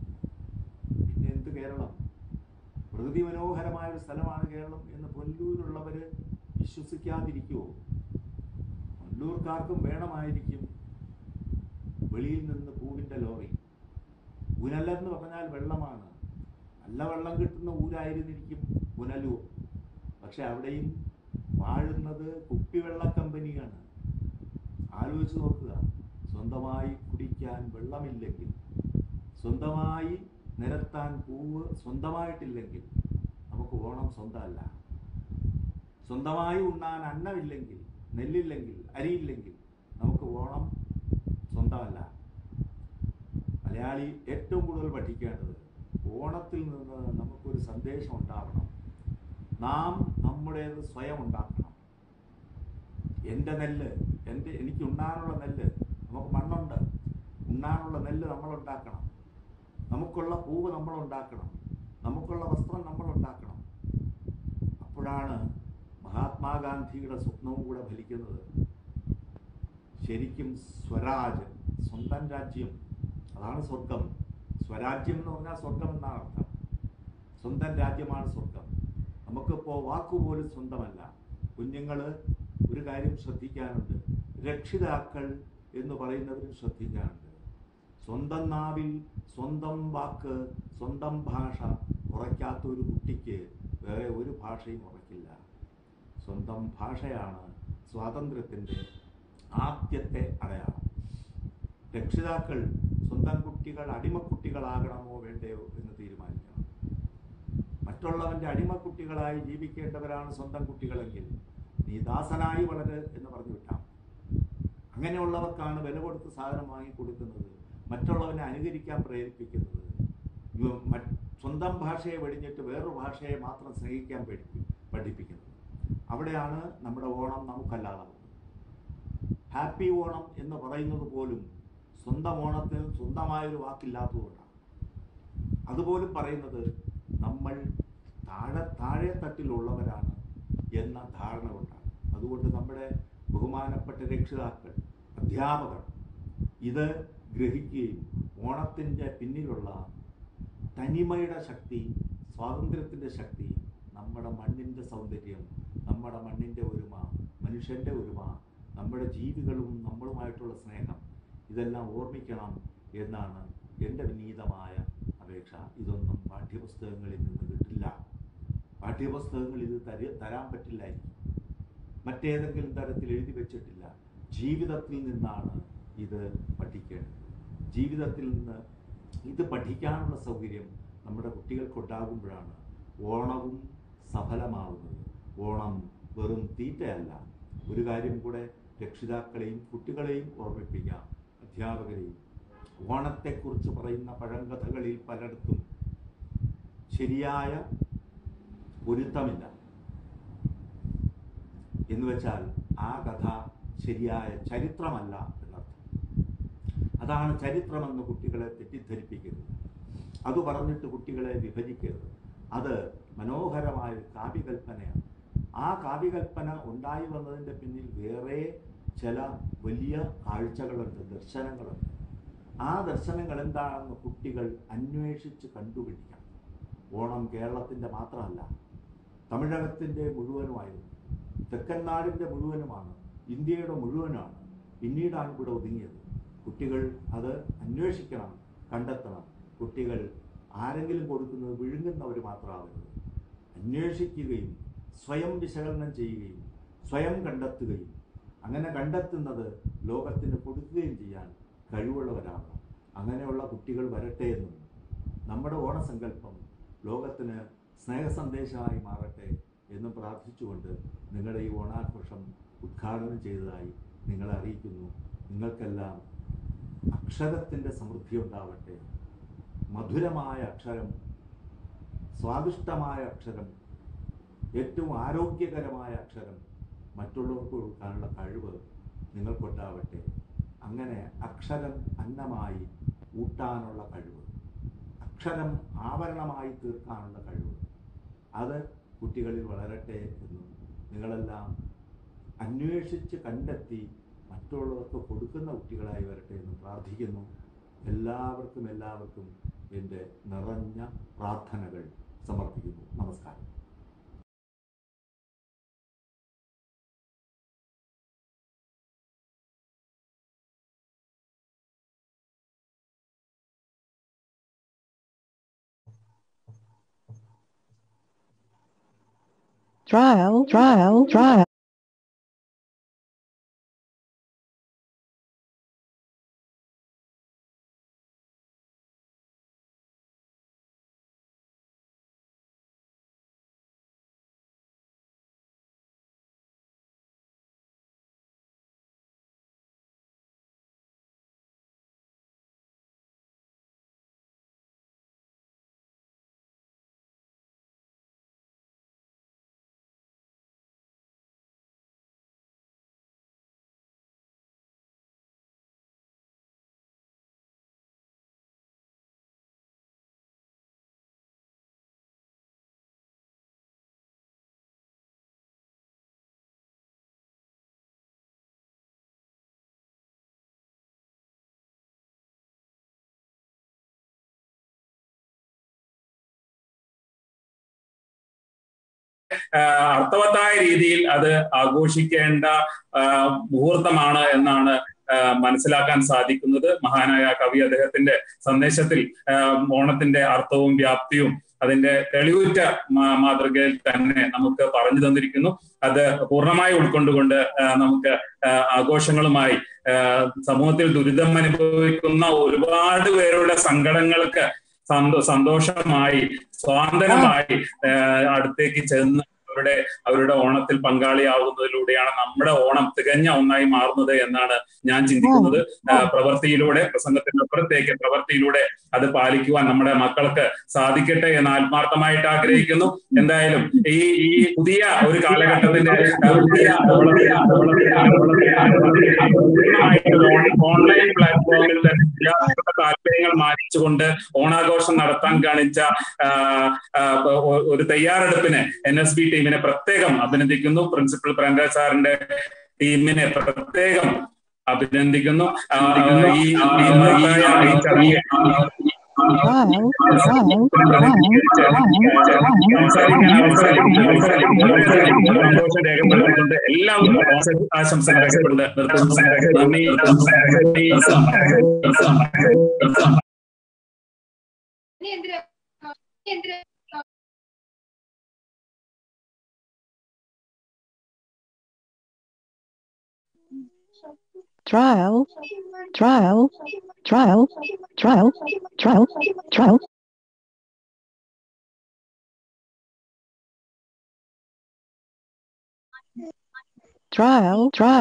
പിന്നെ എന്ത് കേരളം പ്രകൃതി മനോഹരമായ ഒരു സ്ഥലമാണ് കേരളം എന്ന് പൊല്ലൂരുള്ളവര് വിശ്വസിക്കാതിരിക്കുമോ കൊല്ലൂർക്കാർക്കും വേണമായിരിക്കും വെളിയിൽ നിന്ന് പൂവിൻ്റെ ലോറി പുനലെന്ന് പറഞ്ഞാൽ വെള്ളമാണ് നല്ല വെള്ളം കിട്ടുന്ന ഊരായിരുന്നിരിക്കും പുനലൂർ പക്ഷെ അവിടെയും വാഴുന്നത് കുപ്പിവെള്ള കമ്പനിയാണ് ആലോചിച്ച് നോക്കുക സ്വന്തമായി കുടിക്കാൻ വെള്ളമില്ലെങ്കിൽ സ്വന്തമായി നിരത്താൻ പൂവ് സ്വന്തമായിട്ടില്ലെങ്കിൽ നമുക്ക് ഓണം സ്വന്തമല്ല സ്വന്തമായി ഉണ്ണാൻ അന്നമില്ലെങ്കിൽ നെല്ലില്ലെങ്കിൽ അരിയില്ലെങ്കിൽ നമുക്ക് ഓണം സ്വന്തമല്ല മലയാളി ഏറ്റവും കൂടുതൽ പഠിക്കേണ്ടത് ഓണത്തിൽ നിന്ന് നമുക്കൊരു സന്ദേശം ഉണ്ടാവണം നാം നമ്മുടേത് സ്വയം ഉണ്ടാക്കണം എൻ്റെ നെല്ല് എൻ്റെ എനിക്ക് ഉണ്ണാനുള്ള നെല്ല് നമുക്ക് മണ്ണുണ്ട് ഉണ്ണാനുള്ള നെല്ല് നമ്മൾ ഉണ്ടാക്കണം നമുക്കുള്ള പൂവ് നമ്മൾ ഉണ്ടാക്കണം നമുക്കുള്ള വസ്ത്രം നമ്മൾ ഉണ്ടാക്കണം അപ്പോഴാണ് മഹാത്മാഗാന്ധിയുടെ സ്വപ്നവും കൂടെ ഫലിക്കുന്നത് ശരിക്കും സ്വരാജ് സ്വന്തം രാജ്യം അതാണ് സ്വർഗം സ്വരാജ്യം എന്ന് പറഞ്ഞാൽ സ്വർഗം എന്നാണ് അർത്ഥം സ്വന്തം രാജ്യമാണ് സ്വർഗം നമുക്കിപ്പോൾ വാക്കുപോലും സ്വന്തമല്ല കുഞ്ഞുങ്ങൾ ഒരു കാര്യം ശ്രദ്ധിക്കാനുണ്ട് രക്ഷിതാക്കൾ എന്ന് പറയുന്നവരും ശ്രദ്ധിക്കാനുണ്ട് സ്വന്തം നാവിൽ സ്വന്തം വാക്ക് സ്വന്തം ഭാഷ ഉറയ്ക്കാത്ത ഒരു കുട്ടിക്ക് വേറെ ഒരു ഭാഷയും ഉറയ്ക്കില്ല സ്വന്തം ഭാഷയാണ് സ്വാതന്ത്ര്യത്തിൻ്റെ ആദ്യത്തെ അടയാളം രക്ഷിതാക്കൾ സ്വന്തം കുട്ടികൾ അടിമക്കുട്ടികളാകണമോ വേണ്ടയോ എന്ന് തീരുമാനിക്കണം മറ്റുള്ളവൻ്റെ അടിമക്കുട്ടികളായി ജീവിക്കേണ്ടവരാണ് സ്വന്തം കുട്ടികളെങ്കിൽ നീ ദാസനായി വളര് എന്ന് പറഞ്ഞു വിട്ടാം അങ്ങനെയുള്ളവർക്കാണ് വില കൊടുത്ത് സാധനം വാങ്ങിക്കൊടുക്കുന്നത് മറ്റുള്ളവനെ അനുകരിക്കാൻ പ്രേരിപ്പിക്കുന്നത് ഇവ- മറ്റ് സ്വന്തം ഭാഷയെ വെടിഞ്ഞിട്ട് വേറൊരു ഭാഷയെ മാത്രം സ്നേഹിക്കാൻ പഠിപ്പി പഠിപ്പിക്കുന്നത് അവിടെയാണ് നമ്മുടെ ഓണം നമുക്കല്ലാതാവുന്നത് ഹാപ്പി ഓണം എന്ന് പറയുന്നത് പോലും സ്വന്തം ഓണത്തിന് സ്വന്തമായൊരു വാക്കില്ലാത്തതുകൊണ്ടാണ് അതുപോലും പറയുന്നത് നമ്മൾ താഴെ താഴെ തട്ടിലുള്ളവരാണ് എന്ന ധാരണ കൊണ്ടാണ് അതുകൊണ്ട് നമ്മുടെ ബഹുമാനപ്പെട്ട രക്ഷിതാക്കൾ അധ്യാപകർ ഇത് ഗ്രഹിക്കുകയും ഓണത്തിൻ്റെ പിന്നിലുള്ള തനിമയുടെ ശക്തി സ്വാതന്ത്ര്യത്തിൻ്റെ ശക്തി നമ്മുടെ മണ്ണിൻ്റെ സൗന്ദര്യം നമ്മുടെ മണ്ണിൻ്റെ ഒരുമ മനുഷ്യൻ്റെ ഒരുമ നമ്മുടെ ജീവികളും നമ്മളുമായിട്ടുള്ള സ്നേഹം ഇതെല്ലാം ഓർമ്മിക്കണം എന്നാണ് എൻ്റെ വിനീതമായ അപേക്ഷ ഇതൊന്നും പാഠ്യപുസ്തകങ്ങളിൽ നിന്ന് കിട്ടില്ല പാഠ്യപുസ്തകങ്ങളിൽ ഇത് തര തരാൻ പറ്റില്ലായിരിക്കും മറ്റേതെങ്കിലും തരത്തിൽ എഴുതി വെച്ചിട്ടില്ല ജീവിതത്തിൽ നിന്നാണ് ഇത് പഠിക്കേണ്ടത് ജീവിതത്തിൽ നിന്ന് ഇത് പഠിക്കാനുള്ള സൗകര്യം നമ്മുടെ കുട്ടികൾക്കുണ്ടാകുമ്പോഴാണ് ഓണവും സഫലമാവുന്നത് ഓണം വെറും തീറ്റയല്ല ഒരു കാര്യം കൂടെ രക്ഷിതാക്കളെയും കുട്ടികളെയും ഓർമ്മിപ്പിക്കാം അധ്യാപകരെയും ഓണത്തെക്കുറിച്ച് പറയുന്ന പഴങ്കഥകളിൽ പലയിടത്തും ശരിയായ പൊരുത്തമില്ല എന്ന് വെച്ചാൽ ആ കഥ ശരിയായ ചരിത്രമല്ല എന്നർത്ഥം അതാണ് ചരിത്രമെന്ന് കുട്ടികളെ തെറ്റിദ്ധരിപ്പിക്കരുത് അത് പറഞ്ഞിട്ട് കുട്ടികളെ വിഭജിക്കരുത് അത് മനോഹരമായ ഒരു കാവ്യകൽപ്പനയാണ് ആ കാവ്യകൽപ്പന ഉണ്ടായി വന്നതിൻ്റെ പിന്നിൽ വേറെ ചില വലിയ കാഴ്ചകളുണ്ട് ദർശനങ്ങളുണ്ട് ആ ദർശനങ്ങൾ എന്താണെന്ന് കുട്ടികൾ അന്വേഷിച്ച് കണ്ടുപിടിക്കണം ഓണം കേരളത്തിൻ്റെ മാത്രമല്ല തമിഴകത്തിൻ്റെ മുഴുവനുമായിരുന്നു തെക്കൻ നാടിൻ്റെ മുഴുവനുമാണ് ഇന്ത്യയുടെ മുഴുവനാണ് പിന്നീടാണ് ഇവിടെ ഒതുങ്ങിയത് കുട്ടികൾ അത് അന്വേഷിക്കണം കണ്ടെത്തണം കുട്ടികൾ ആരെങ്കിലും കൊടുക്കുന്നത് വിഴുങ്ങുന്നവർ മാത്രമാവരുത് അന്വേഷിക്കുകയും സ്വയം വിശകലനം ചെയ്യുകയും സ്വയം കണ്ടെത്തുകയും അങ്ങനെ കണ്ടെത്തുന്നത് ലോകത്തിന് കൊടുക്കുകയും ചെയ്യാൻ കഴിവുള്ളവരാകണം അങ്ങനെയുള്ള കുട്ടികൾ വരട്ടെ എന്നും നമ്മുടെ ഓണസങ്കല്പം ലോകത്തിന് സ്നേഹസന്ദേശമായി മാറട്ടെ എന്നും പ്രാർത്ഥിച്ചുകൊണ്ട് നിങ്ങളുടെ ഈ ഓണാഘോഷം ഉദ്ഘാടനം ചെയ്തതായി നിങ്ങളെ അറിയിക്കുന്നു നിങ്ങൾക്കെല്ലാം അക്ഷരത്തിൻ്റെ സമൃദ്ധി ഉണ്ടാവട്ടെ മധുരമായ അക്ഷരം സ്വാദിഷ്ടമായ അക്ഷരം ഏറ്റവും ആരോഗ്യകരമായ അക്ഷരം മറ്റുള്ളവർക്ക് കൊടുക്കാനുള്ള കഴിവ് നിങ്ങൾക്കുണ്ടാവട്ടെ അങ്ങനെ അക്ഷരം അന്നമായി ഊട്ടാനുള്ള കഴിവ് അക്ഷരം ആവരണമായി തീർക്കാനുള്ള കഴിവ് അത് കുട്ടികളിൽ വളരട്ടെ എന്നും നിങ്ങളെല്ലാം അന്വേഷിച്ച് കണ്ടെത്തി മറ്റുള്ളവർക്ക് കൊടുക്കുന്ന കുട്ടികളായി വരട്ടെ എന്ന് പ്രാർത്ഥിക്കുന്നു എല്ലാവർക്കും എല്ലാവർക്കും എൻ്റെ നിറഞ്ഞ പ്രാർത്ഥനകൾ സമർപ്പിക്കുന്നു നമസ്കാരം Trial, trial, trial. ആ, അർത്ഥവത്തായ രീതിയിൽ അത് ആഘോഷിക്കേണ്ട ആ, മുഹൂർത്തമാണ് എന്നാണ് ആ, മനസ്സിലാക്കാൻ സാധിക്കുന്നത് മഹാനായ കവി അദ്ദേഹത്തിന്റെ സന്ദേശത്തിൽ ആ, ഓണത്തിന്റെ അർത്ഥവും വ്യാപ്തിയും അതിന്റെ തെളിവുറ്റ മാ- മാതൃകയിൽ തന്നെ നമുക്ക് പറഞ്ഞു തന്നിരിക്കുന്നു അത് പൂർണ്ണമായി ഉൾക്കൊണ്ടുകൊണ്ട് ആ, നമുക്ക് ആ, ആഘോഷങ്ങളുമായി ആ, സമൂഹത്തിൽ ദുരിതം അനുഭവിക്കുന്ന ഒരുപാട് പേരുടെ സങ്കടങ്ങൾക്ക് സന്തോ സന്തോഷമായി സ്വാതന്ത്ര്യമായി ആ, അടുത്തേക്ക് ചെന്ന് അവരുടെ അവരുടെ ഓണത്തിൽ പങ്കാളിയാവുന്നതിലൂടെയാണ് നമ്മുടെ ഓണം തികഞ്ഞ ഒന്നായി മാറുന്നത് എന്നാണ് ഞാൻ ചിന്തിക്കുന്നത് ആ, പ്രവൃത്തിയിലൂടെ പ്രസംഗത്തിനപ്പുറത്തേക്ക് പ്രവൃത്തിയിലൂടെ അത് പാലിക്കുവാൻ നമ്മുടെ മക്കൾക്ക് സാധിക്കട്ടെ എന്ന് ആത്മാർത്ഥമായിട്ട് ആഗ്രഹിക്കുന്നു എന്തായാലും ഈ ഈ പുതിയ ഒരു കാലഘട്ടത്തിന്റെ ആ, പുതിയ ഓൺലൈൻ പ്ലാറ്റ്ഫോമിൽ തന്നെ എല്ലാവരുടെ താല്പര്യങ്ങൾ മാനിച്ചുകൊണ്ട് ഓണാഘോഷം നടത്താൻ കാണിച്ച ആ, ആ, ഒ- ഒരു തയ്യാറെടുപ്പിന് എൻ എസ് ബി ടീമിനെ പ്രത്യേകം അഭിനന്ദിക്കുന്നു പ്രിൻസിപ്പൽ പ്രേംരാജ് സാറിന്റെ ടീമിനെ പ്രത്യേകം അഭിനന്ദിക്കുന്നു ആ, ഈ ഈ മഹത്തായ ഈ ചടങ്ങ് സംസാരിക്കാൻ അവസരം സന്തോഷം രേഖപ്പെടുത്തിക്കൊണ്ട് എല്ലാവരും ആശംസകൾ രേഖപ്പെടുന്നത് നിർത്തുന്നു നന്ദി Trial, trial, trial, trial, trial, trial. Trial, trial.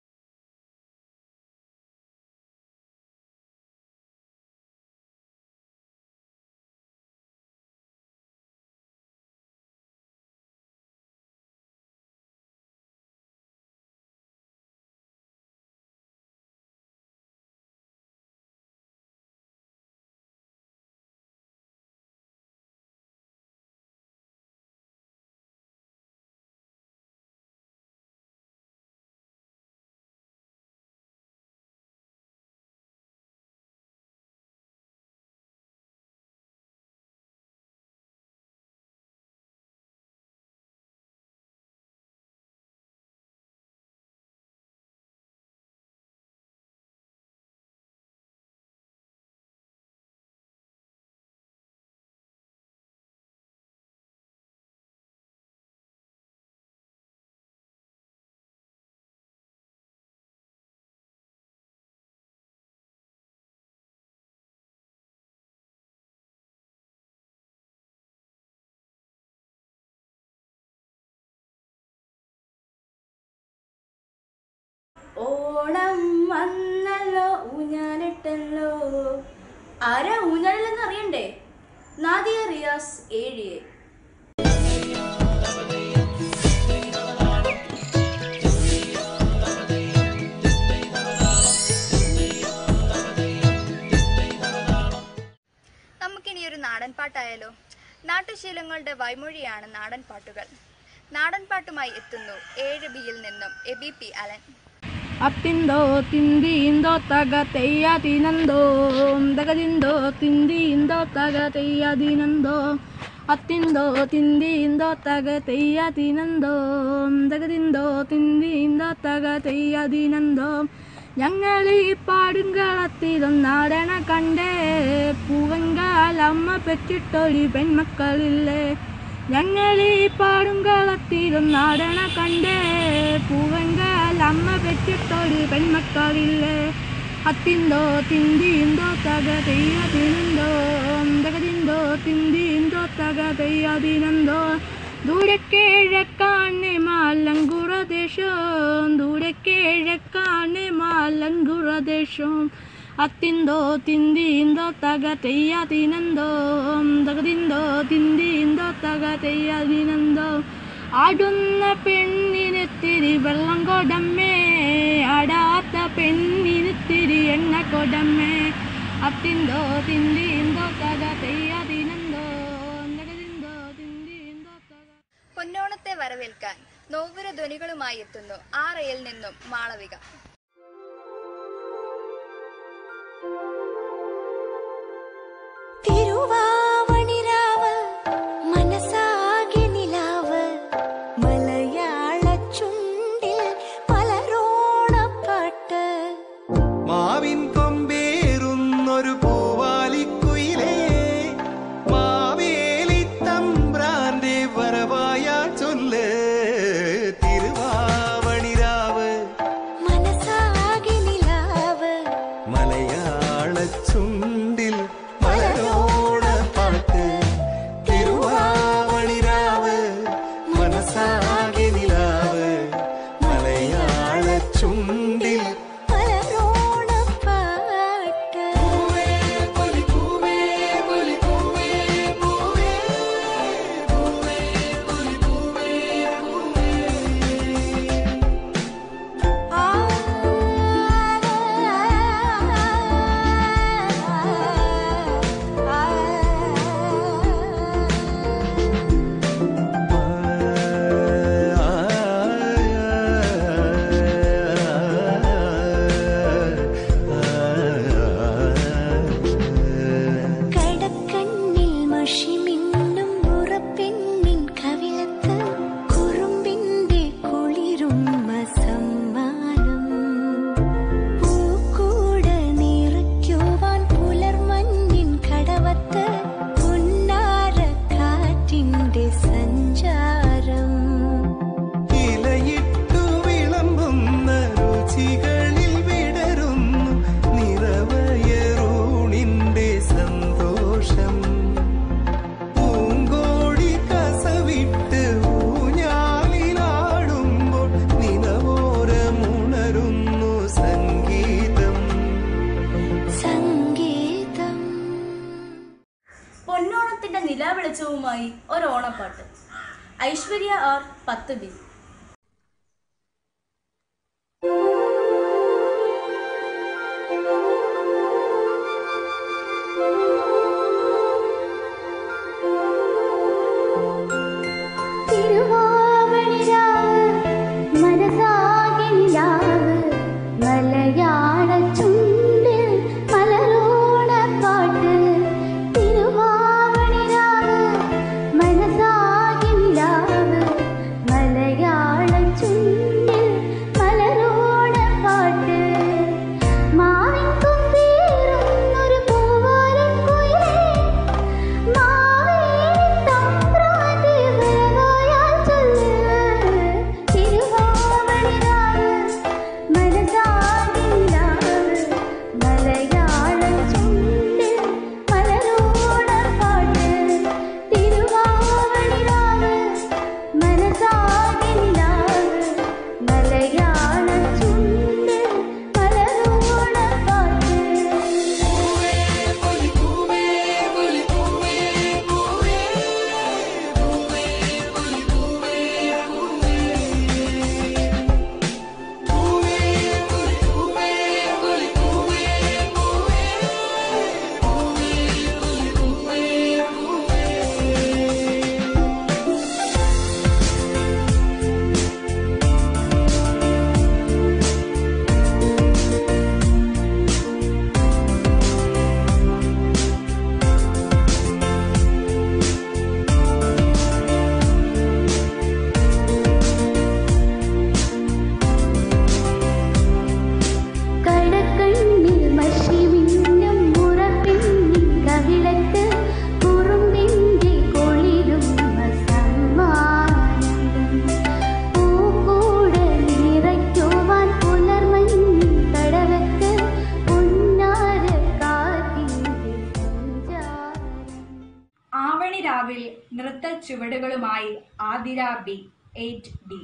Onam വന്നല്ലോ ഊഞ്ഞാലിട്ടല്ലോ ആരാ ഊഞ്ഞാലില്ലെന്ന് അറിയണ്ടേ നാദിയ റിയാസ് ഏഴിയെ നമുക്കിനി ഒരു നാടൻ പാട്ടായാലോ നാട്ടുശീലങ്ങളുടെ വൈമൊഴിയാണ് നാടൻ പാട്ടുകൾ നാടൻ പാട്ടുമായി എത്തുന്നു ഏഴ് ബിയിൽ നിന്നും എബി പി അലൻ അത്തിന്തോ തിന്തിന്തോ തക തെയ്യ തിനന്തോ തകതിന്തോ തിന്തിന്തോ തക തെയ്യ ദിനന്തോ അത്തിന്തോ തിന്തിന്തോ തക തെയ്യ തിനന്തോ തകതിന്തോ തിന്തിന്തോ തക തെയ്യ ദിനന്തോ ഞങ്ങളീ പാടുങ്കളത്തിലൊന്നാടണ കണ്ടേ പൂവങ്കാൽ അമ്മ പെറ്റിട്ടൊരു പെൺമക്കളില്ലേ ഞങ്ങളീ പാടുങ്കളത്തിലൊന്നാടണ കണ്ടേ പൂവങ്കാൽ അമ്മ പെറ്റിട്ടൊരു പെൺമക്കളില്ലേ അത്തിന്തോ തിന്തിന്തോ തക തെയ്യ തിനന്തോ തകതിന്തോ തിന്തിന്തോ തക തെയ്യ ദിനന്തോ ദൂരെ കിഴക്കാണ് മാലങ്കുറ ദേശം ദൂരെ കിഴക്കാണ് മാലങ്കുറ ദേശം അത്തിന്തോ തിന്തിന്തോ തക തെയ്യ തിനന്തോ തകതിന്തോ തിന്തിന്തോ തക തെയ്യ ദിനന്തോ ആടുന്ന പെണ്ണിനെത്തിരി വെള്ളം കൊടമ്മേ ആടാത്ത പെണ്ണിനെത്തിരി എണ്ണ കൊടമ്മേ അത്തിന്തോ തിന്തിന്തോ തക തെയ്യ ദിനന്തോ തകതിന്തോ തിന്തിന്തോ തക പൊന്നോണത്തെ വരവേൽക്കാൻ നോവുര ധ്വനികളുമായി എത്തുന്നു ആറയിൽ നിന്നും മാളവിക തിരുവാവണിരാവ് മനസ്സാകെ നിലാവ് മലയാള ചുണ്ടിൽ പലരോണപ്പാട്ട് മാവിൻ കൊമ്പേറുന്നൊരു പൂവാലിക്കുയിലേ മാവേലി തമ്പ്രാന്റെ വരവായ ചൊല്ല് തിരുവാവണിരാവ് മനസ്സാകെ നിലാവ് മലയാള നിലാവെളിച്ചവുമായി ഒരു ഓണപ്പാട്ട് ഐശ്വര്യ ആർ പത്ത് ബി മനസാകെ നിലാവ് മലയാള ചുണ്ടിൽ മലരോണ പാട്ട് തിരുവാവണിരാവ് മനസാകെ നിലാവ് മലയാള ചുണ്ടിൽ മലരോണ പാട്ട് മാവിൻ കൊമ്പേറുന്നൊരു പൂവാലക്കുയിലേ മാവേലി തമ്പ്രാന്റെ വരവായാൽ ചൊല്ല് തിരുവാവണിരാവ് മനസാകെ നിലാവ് മലയാള ചുണ്ടിൽ മലരോണ പാട്ട് തിരുവാവണിരാവ് മനസാകെ നിലാവ് മലയാള ചുണ്ടിൽ മലരോണ പാട്ട് കടക്കണ്ണിൽ മഷിമിന്നും മുറപ്പിന്നി കവിളത്ത് കുറുമ്പിന്റെ കൊളിരും സമ്മാനം പൂക്കൂട് നിറയ്ക്കുവാൻ പുലർമഞ്ഞി കടവത്ത് പൊന്നാര കാറ്റിന്റെ സഞ്ചാരം ആവണി രാവിൽ നൃത്ത ചുവടുകളുമായി ആതിര ബി എയ്റ്റ് ഡി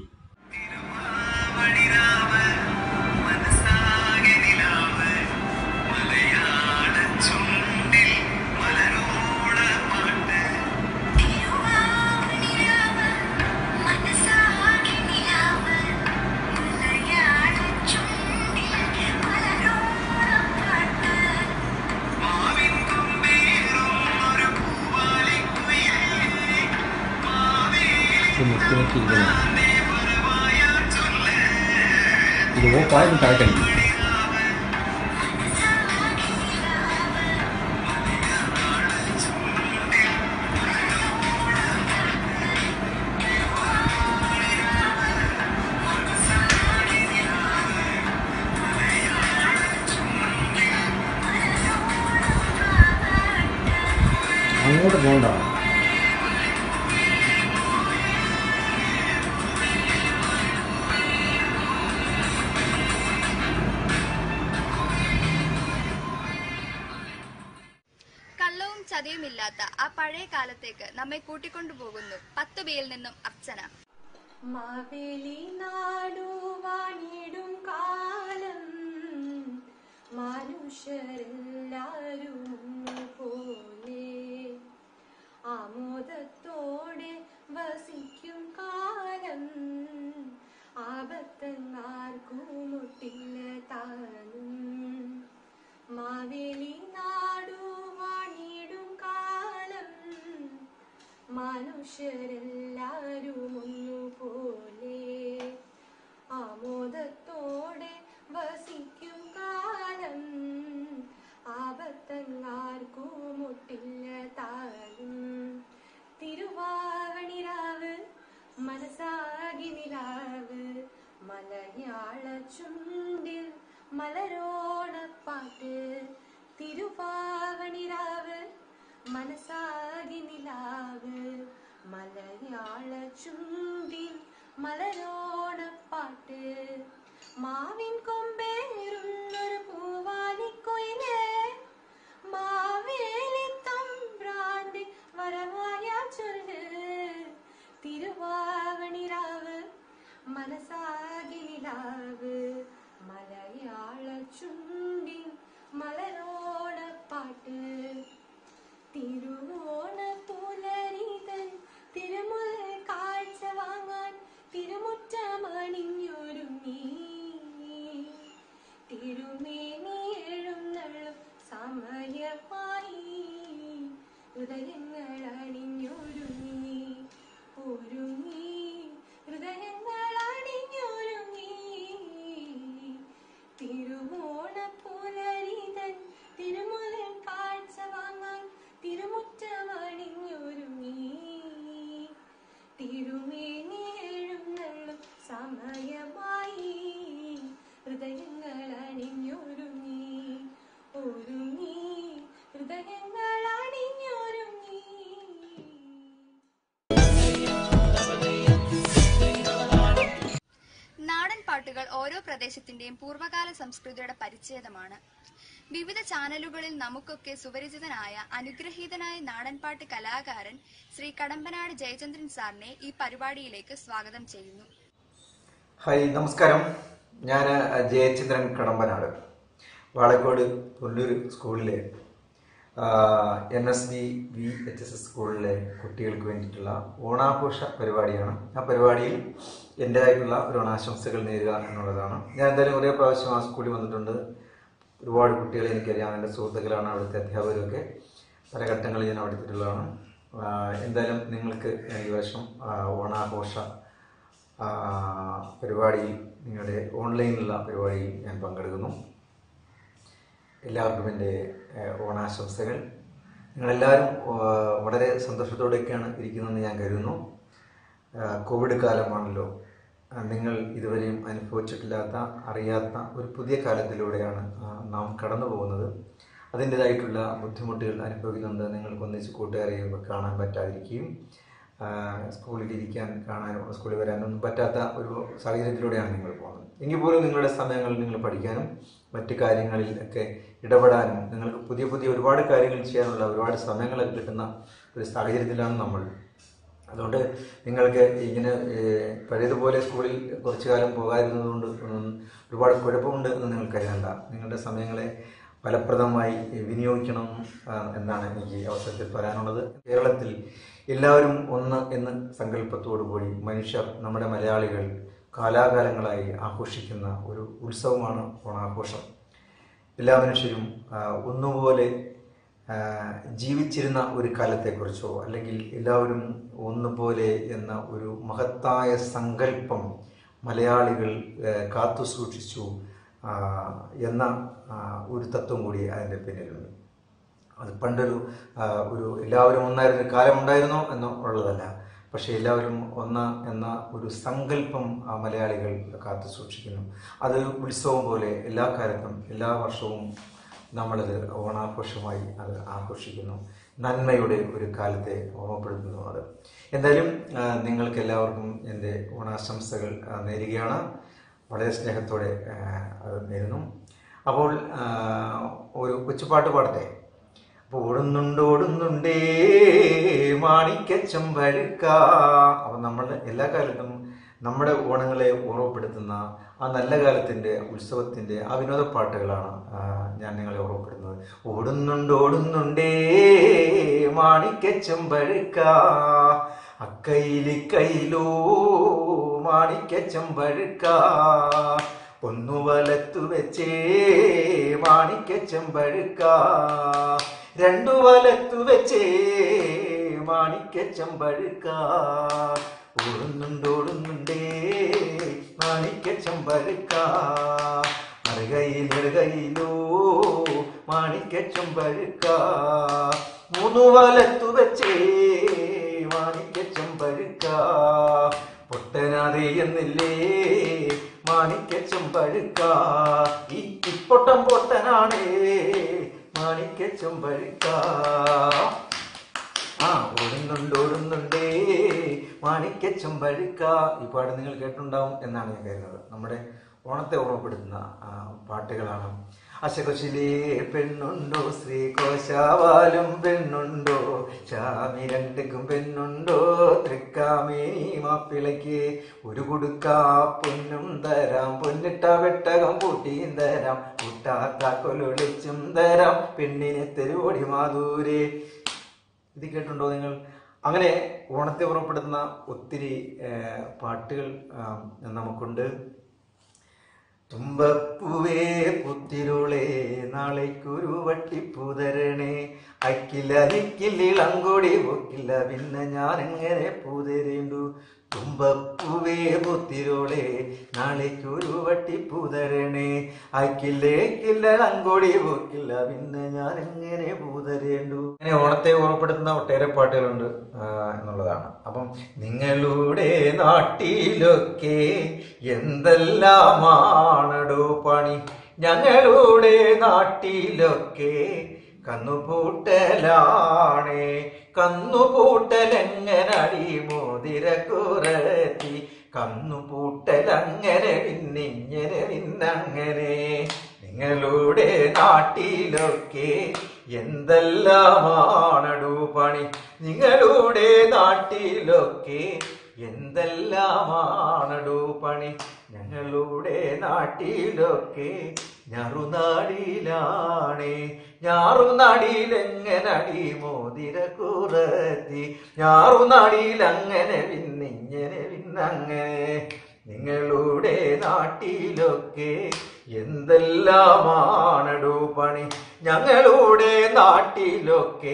ഇത് ഓഫായാലും താഴ്ക്കണില്ല അങ്ങോട്ട് പോകണ്ട കള്ളവും ചതിയുമില്ലാത്ത ആ പഴയ കാലത്തേക്ക് നമ്മെ കൂട്ടിക്കൊണ്ടുപോകുന്നു പത്ത് ബിയിൽ നിന്നും അർച്ചന മാവേലി നാടുവാണിടും കാലം മനുഷ്യരെല്ലാരും പോലെ ആമോദത്തോടെ വസിക്കും കാലം ആപത്തങ്ങാർക്കും മുട്ടില്ല താനും മാവേലി നാടുവാണിടും കാലം മനുഷ്യരെല്ലാരും ഒന്നുപോലെ ആമോദത്തോടെ വസിക്കും കാലം ആപത്തങ്ങാർക്കും മുട്ടില്ല താനും തിരുവാവണിരാവ് മനസാകി നിലാവ് മലയാള ചുണ്ടിൽ മലരോണപ്പാട്ട് തിരുവാവണിരാവ് മനസാകി നിലാവ് മലയാള ചുണ്ടിൽ മലരോണപ്പാട്ട് മാവിൻ കൊമ്പേറുന്നൊരു പൂവാലിക്കൊയിലേ മാവേലി തമ്പ്രാന്റെ വരവായ ചൊല്ല് തിരുവാവണിരാവ് മനസാകി നിലാവ് മലയാള ചുണ്ടിൻ മലരോണപ്പാട്ട് തിരുവോണ പുല ഹൃദയങ്ങൾ അണിഞ്ഞൊരുങ്ങി ഒരുങ്ങി ഹൃദയങ്ങൾ അണിഞ്ഞൊരുങ്ങി തിരുവോണ പുലരിതൻ തിരുമുലൻ കാഴ്ച വാങ്ങാൻ തിരുമുറ്റമണിഞ്ഞൊരുങ്ങി തിരുമേനി എഴുന്നള്ളും സമയമായി ഹൃദയങ്ങൾ അണിഞ്ഞൊരുങ്ങി ഒരുങ്ങി ഹൃദയങ്ങൾ അണിഞ്ഞൊരുങ്ങി നാടൻ പാട്ടുകൾ ഓരോ പ്രദേശത്തിന്റെയും പൂർവ്വകാല സംസ്കൃതിയുടെ പരിച്ഛേദമാണ് വിവിധ ചാനലുകളിൽ നമുക്കൊക്കെ സുപരിചിതനായ അനുഗ്രഹീതനായ നാടൻപാട്ട് കലാകാരൻ ശ്രീ കടമ്പനാട് ജയചന്ദ്രൻ സാറിനെ ഈ പരിപാടിയിലേക്ക് സ്വാഗതം ചെയ്യുന്നു ഹായ് നമസ്കാരം ഞാൻ ജയചന്ദ്രൻ കടമ്പനാട് വാളക്കോട് പുല്ലൂർ സ്കൂളിലെ N S B V H S S സ്കൂളിലെ കുട്ടികൾക്ക് വേണ്ടിയിട്ടുള്ള ഓണാഘോഷ പരിപാടിയാണ് ആ പരിപാടിയിൽ എൻ്റെതായിട്ടുള്ള ഒരു ഓണാശംസകൾ നേരുക എന്നുള്ളതാണ് ഞാൻ എന്തായാലും ഒരേ പ്രാവശ്യം ആ സ്കൂളിൽ വന്നിട്ടുണ്ട് ഒരുപാട് കുട്ടികളെ എനിക്കറിയാം എൻ്റെ സുഹൃത്തുക്കളാണ് അവിടുത്തെ അധ്യാപകരൊക്കെ പല ഘട്ടങ്ങളിൽ ഞാൻ അവിടെ എത്തിയിട്ടുള്ളതാണ് ആ, എന്തായാലും നിങ്ങൾക്ക് ഈ വർഷം ആ, ഓണാഘോഷ ആ, പരിപാടിയിൽ നിങ്ങളുടെ ഓൺലൈനിലുള്ള പരിപാടിയിൽ ഞാൻ പങ്കെടുക്കുന്നു എല്ലാവർക്കും എൻ്റെ ഏഹ്, ഓണാശംസകൾ നിങ്ങളെല്ലാവരും ഏഹ്, വളരെ സന്തോഷത്തോടെയൊക്കെയാണ് ഇരിക്കുന്നതെന്ന് ഞാൻ കരുതുന്നു ഏഹ്, കോവിഡ് കാലമാണല്ലോ ആ, നിങ്ങൾ ഇതുവരെയും അനുഭവിച്ചിട്ടില്ലാത്ത അറിയാത്ത ഒരു പുതിയ കാലത്തിലൂടെയാണ് ആ, നാം കടന്നു പോകുന്നത് അതിൻ്റെതായിട്ടുള്ള ബുദ്ധിമുട്ടുകൾ അനുഭവിക്കുന്നുണ്ട് നിങ്ങൾക്ക് ഒന്നിച്ച് കൂട്ടുകാരെയും കാണാൻ പറ്റാതിരിക്കുകയും ആ, സ്കൂളിൽ ഇരിക്കാൻ കാണാനോ സ്കൂളിൽ വരാനൊന്നും പറ്റാത്ത ഒരു സാഹചര്യത്തിലൂടെയാണ് നിങ്ങൾ പോകുന്നത് എങ്കിൽ പോലും നിങ്ങളുടെ സമയങ്ങളിൽ നിങ്ങൾ പഠിക്കാനും മറ്റു കാര്യങ്ങളിൽ ഒക്കെ ഇടപെടാനും നിങ്ങൾക്ക് പുതിയ പുതിയ ഒരുപാട് കാര്യങ്ങൾ ചെയ്യാനുള്ള ഒരുപാട് സമയങ്ങളൊക്കെ കിട്ടുന്ന ഒരു സാഹചര്യത്തിലാണ് നമ്മൾ അതുകൊണ്ട് നിങ്ങൾക്ക് ഇങ്ങനെ ഏഹ്, പഴയതുപോലെ സ്കൂളിൽ കുറച്ചു കാലം പോകാതിരുന്നതുകൊണ്ട് ഒന്നും ഒരുപാട് കുഴപ്പമുണ്ട് എന്ന് നിങ്ങൾ കരുതണ്ട നിങ്ങളുടെ സമയങ്ങളെ ഫലപ്രദമായി വിനിയോഗിക്കണം ആ, എന്നാണ് എനിക്ക് ഈ അവസരത്തിൽ പറയാനുള്ളത് കേരളത്തിൽ എല്ലാവരും ഒന്ന് എന്ന സങ്കല്പത്തോടു കൂടി മനുഷ്യർ നമ്മുടെ മലയാളികൾ കാലാകാലങ്ങളായി ആഘോഷിക്കുന്ന ഒരു ഉത്സവമാണ് ഓണാഘോഷം എല്ലാ മനുഷ്യരും ആ, ഒന്നുപോലെ ആ, ജീവിച്ചിരുന്ന ഒരു കാലത്തെക്കുറിച്ചോ അല്ലെങ്കിൽ എല്ലാവരും ഒന്നുപോലെ എന്ന ഒരു മഹത്തായ സങ്കല്പം മലയാളികൾ ആ, കാത്തു സൂക്ഷിച്ചു ആ, എന്ന ആ, ഒരു തത്വം കൂടി അതിൻ്റെ പിന്നിലുണ്ട് അത് പണ്ടൊരു ആ, ഒരു എല്ലാവരും ഒന്നായിരുന്ന ഒരു കാലം ഉണ്ടായിരുന്നോ എന്നോ ഉള്ളതല്ല പക്ഷേ എല്ലാവരും ഒന്ന് എന്ന ഒരു സങ്കല്പം ആ മലയാളികൾ കാത്തു സൂക്ഷിക്കുന്നു അതൊരു ഉത്സവം പോലെ എല്ലാ കാലത്തും എല്ലാ വർഷവും നമ്മളത് ഓണാഘോഷമായി അത് ആഘോഷിക്കുന്നു നന്മയുടെ ഒരു കാലത്തെ ഓർമ്മപ്പെടുത്തുന്നു അത് എന്തായാലും ആ, നിങ്ങൾക്ക് എല്ലാവർക്കും എൻ്റെ ഓണാശംസകൾ ആ, നേരുകയാണ് വളരെ സ്നേഹത്തോടെ ആ, അത് നേരുന്നു അപ്പോൾ ആ, ഒരു കൊച്ചുപാട്ട് പാടട്ടെ അപ്പോൾ ഓടുന്നുണ്ട് ഓടുന്നുണ്ടേ മാണിക്കച്ചം പഴുക്ക അപ്പം നമ്മൾ എല്ലാ കാലത്തും നമ്മുടെ ഓണങ്ങളെ ഓർമ്മപ്പെടുത്തുന്ന ആ നല്ല കാലത്തിൻ്റെ ഉത്സവത്തിൻ്റെ ആ വിനോദ പാട്ടുകളാണ് ആ, ഞാൻ നിങ്ങളെ ഓർമ്മപ്പെടുത്തുന്നത് ഓടുന്നുണ്ട് ഓടുന്നുണ്ടേ മാണിക്കച്ചം പഴുക്ക അക്കയിലി കയ്യിലോ മാണിക്കച്ചം പഴുക്ക ഒന്നു വലത്തു വെച്ചേ മാണിക്കച്ചം പഴുക്ക രണ്ടു വലത്തു വെച്ചേ മാണിക്കച്ചം പഴുക്ക ഓടുന്നുണ്ടോടുന്നുണ്ടേ മാണിക്കച്ചം പഴുക്ക മറുകയിൽ ഇറുകയിലോ മാണിക്കച്ചം പഴുക്ക മൂന്നു വലത്തു വെച്ചേ മാണിക്കച്ചം പഴുക്ക പൊട്ടനാതെ എന്നില്ലേ മാണിക്കച്ചം പഴുക്ക ഈ ഇപ്പൊട്ടം പൊട്ടനാണേ മാണിക്കച്ചം പഴുക്ക ആ ഓടുന്നുണ്ട് ഓടുന്നുണ്ടേ മാണിക്കച്ചം പഴുക്ക ഈ പാട്ട് നിങ്ങൾ കേട്ടിട്ടുണ്ടാവും എന്നാണ് ഞാൻ കരുതുന്നത് നമ്മുടെ ഓണത്തെ ഓർമ്മപ്പെടുത്തുന്ന ആ, പാട്ടുകളാണ് അശകൊശിലേ പെണ്ണുണ്ടോ ശ്രീകോശാവാലും പെണ്ണുണ്ടോ ചാമി രണ്ടുക്കും പെണ്ണുണ്ടോ തൃക്കാമേനി മാപ്പിളയ്ക്ക് ഒരു കുടുക്ക പൊന്നും തരാം പൊന്നിട്ട വെട്ടകം പൂട്ടിയും തരാം കൂട്ടാത്ത കൊലൊളിച്ചും തരാം പെണ്ണിനെ തെരുവോടി മാതൂരേ ഇത് കേട്ടിട്ടുണ്ടോ നിങ്ങൾ അങ്ങനെ ഓണത്തെ ഉറപ്പെടുത്തുന്ന ഒത്തിരി ഏഹ്, പാട്ടുകൾ ആം, നമുക്കുണ്ട് തുമ്പപ്പൂവേ പുത്തിരുളേ നാളേക്കൊരു വട്ടിപ്പൂതരണേ അക്കില്ല നിക്കില്ല ഇളങ്കൊടി പൊക്കില്ല പിന്നെ ഞാൻ എങ്ങനെ പൂതരേണ്ടു തുമ്പപ്പൂവേ പുത്തിരുളേ നാളേക്കൊരു വട്ടിപ്പൂതരണേ അക്കില്ലേ കില്ല ഇളങ്കൊടി പൊക്കില്ല പിന്നെ ഞാൻ എങ്ങനെ പൂതരേണ്ടു അങ്ങനെ ഓണത്തെ ഓർമ്മപ്പെടുത്തുന്ന ഒട്ടേറെ പാട്ടുകളുണ്ട് ആ, എന്നുള്ളതാണ് അപ്പം നിങ്ങളുടെ നാട്ടിലൊക്കെ എന്തെല്ലാമാണടോ പണി ഞങ്ങളുടെ നാട്ടിലൊക്കെ കന്നുപൂട്ടലാണേ കന്നുപൂട്ടലെങ്ങനടി മോതിര കുറത്തി കന്നുപൂട്ടലങ്ങനെ പിന്നിങ്ങനെ പിന്നങ്ങനെ നിങ്ങളുടെ നാട്ടിലൊക്കെ എന്തെല്ലാമാണടു പണി നിങ്ങളുടെ നാട്ടിലൊക്കെ എന്തെല്ലാമാണടു പണി ഞങ്ങളുടെ നാട്ടിലൊക്കെ ഞാറുനാടിയിലാണേ ഞാറുനാടിയിലെങ്ങനടി മോതിര കുറത്തി ഞാറുനാടിയിലങ്ങനെ പിന്നിങ്ങനെ പിന്നങ്ങനെ നിങ്ങളുടെ നാട്ടിലൊക്കെ എന്തെല്ലാമാണടു പണി ഞങ്ങളുടെ നാട്ടിലൊക്കെ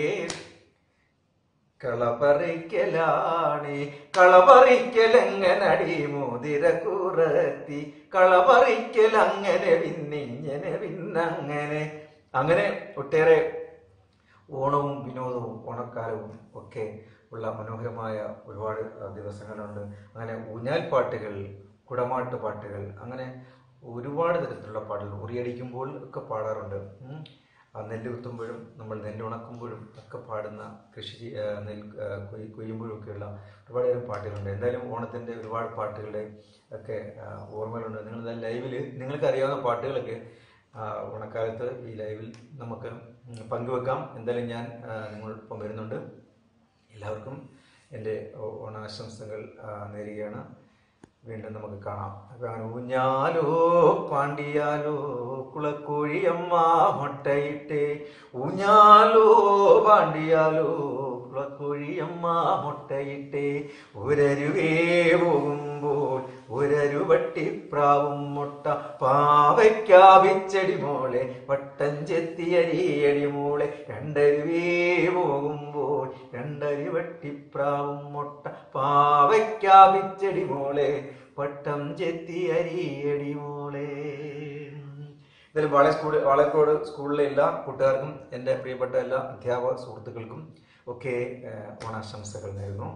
കളപറിക്കലാണ് കളപറിക്കലെങ്ങനടി മോതിര കുറത്തി കളപറിക്കൽ അങ്ങനെ പിന്നിങ്ങനെ പിന്നങ്ങനെ അങ്ങനെ ഒട്ടേറെ ഓണവും വിനോദവും ഓണക്കാലവും ഒക്കെ ഉള്ള മനോഹരമായ ഒരുപാട് അഹ്, ദിവസങ്ങളുണ്ട് അങ്ങനെ ഊഞ്ഞാൽ പാട്ടുകൾ കുടമാട്ട് പാട്ടുകൾ അങ്ങനെ ഒരുപാട് തരത്തിലുള്ള പാട്ടുകൾ ഉറിയടിക്കുമ്പോൾ ഒക്കെ പാടാറുണ്ട് ഉം. ആ നെല്ല് കുത്തുമ്പോഴും നമ്മൾ നെല്ല് ഉണക്കുമ്പോഴും ഒക്കെ പാടുന്ന കൃഷി ചെയ്യ- ആ, നെൽ ആ, കൊയ് കൊയ്യുമ്പോഴും ഒക്കെയുള്ള ഒരുപാട് തരം പാട്ടുകളുണ്ട് എന്തായാലും ഓണത്തിൻ്റെ ഒരുപാട് പാട്ടുകളുടെ ഒക്കെ ആ, ഓർമ്മകളുണ്ട് നിങ്ങൾ ലൈവിൽ നിങ്ങൾക്ക് അറിയാവുന്ന പാട്ടുകളൊക്കെ ആ, ഓണക്കാലത്ത് ഈ ലൈവിൽ നമുക്ക് ഉം, പങ്കുവെക്കാം എന്തായാലും ഞാൻ ആ, നിങ്ങളോടൊപ്പം വരുന്നുണ്ട് എല്ലാവർക്കും എൻ്റെ ഓ- ഓണാശംസകൾ ആ, നേരുകയാണ് വീണ്ടും നമുക്ക് കാണാം അതാണ് ഊഞ്ഞാലോ പാണ്ടിയാലോ കുളക്കോഴിയമ്മ മുട്ടയിട്ടേ ഊഞ്ഞാലോ പാണ്ടിയാലോ കുളക്കോഴിയമ്മ മുട്ടയിട്ടേ ഒരരുവേ പോകുമ്പോൾ ഒരരുവട്ടിപ്രാവും മുട്ട പാവയ്ക്കാവിച്ചടി മോളെ വട്ടം ചെത്തിയരിയടി മോളെ രണ്ടരുവേ പോകുമ്പോൾ രണ്ടരി വട്ടിപ്രാവും മുട്ട പാവയ്ക്കാവിച്ചടി മോളെ വട്ടം ചെത്തിയരിയടി മോളെ എന്തായാലും വാളെ സ്കൂൾ വാളക്കോട് സ്കൂളിലെ എല്ലാ കൂട്ടുകാർക്കും എൻ്റെ പ്രിയപ്പെട്ട എല്ലാ അധ്യാപക സുഹൃത്തുക്കൾക്കും ഒക്കെ ഏഹ്, ഓണാശംസകൾ നേരുന്നു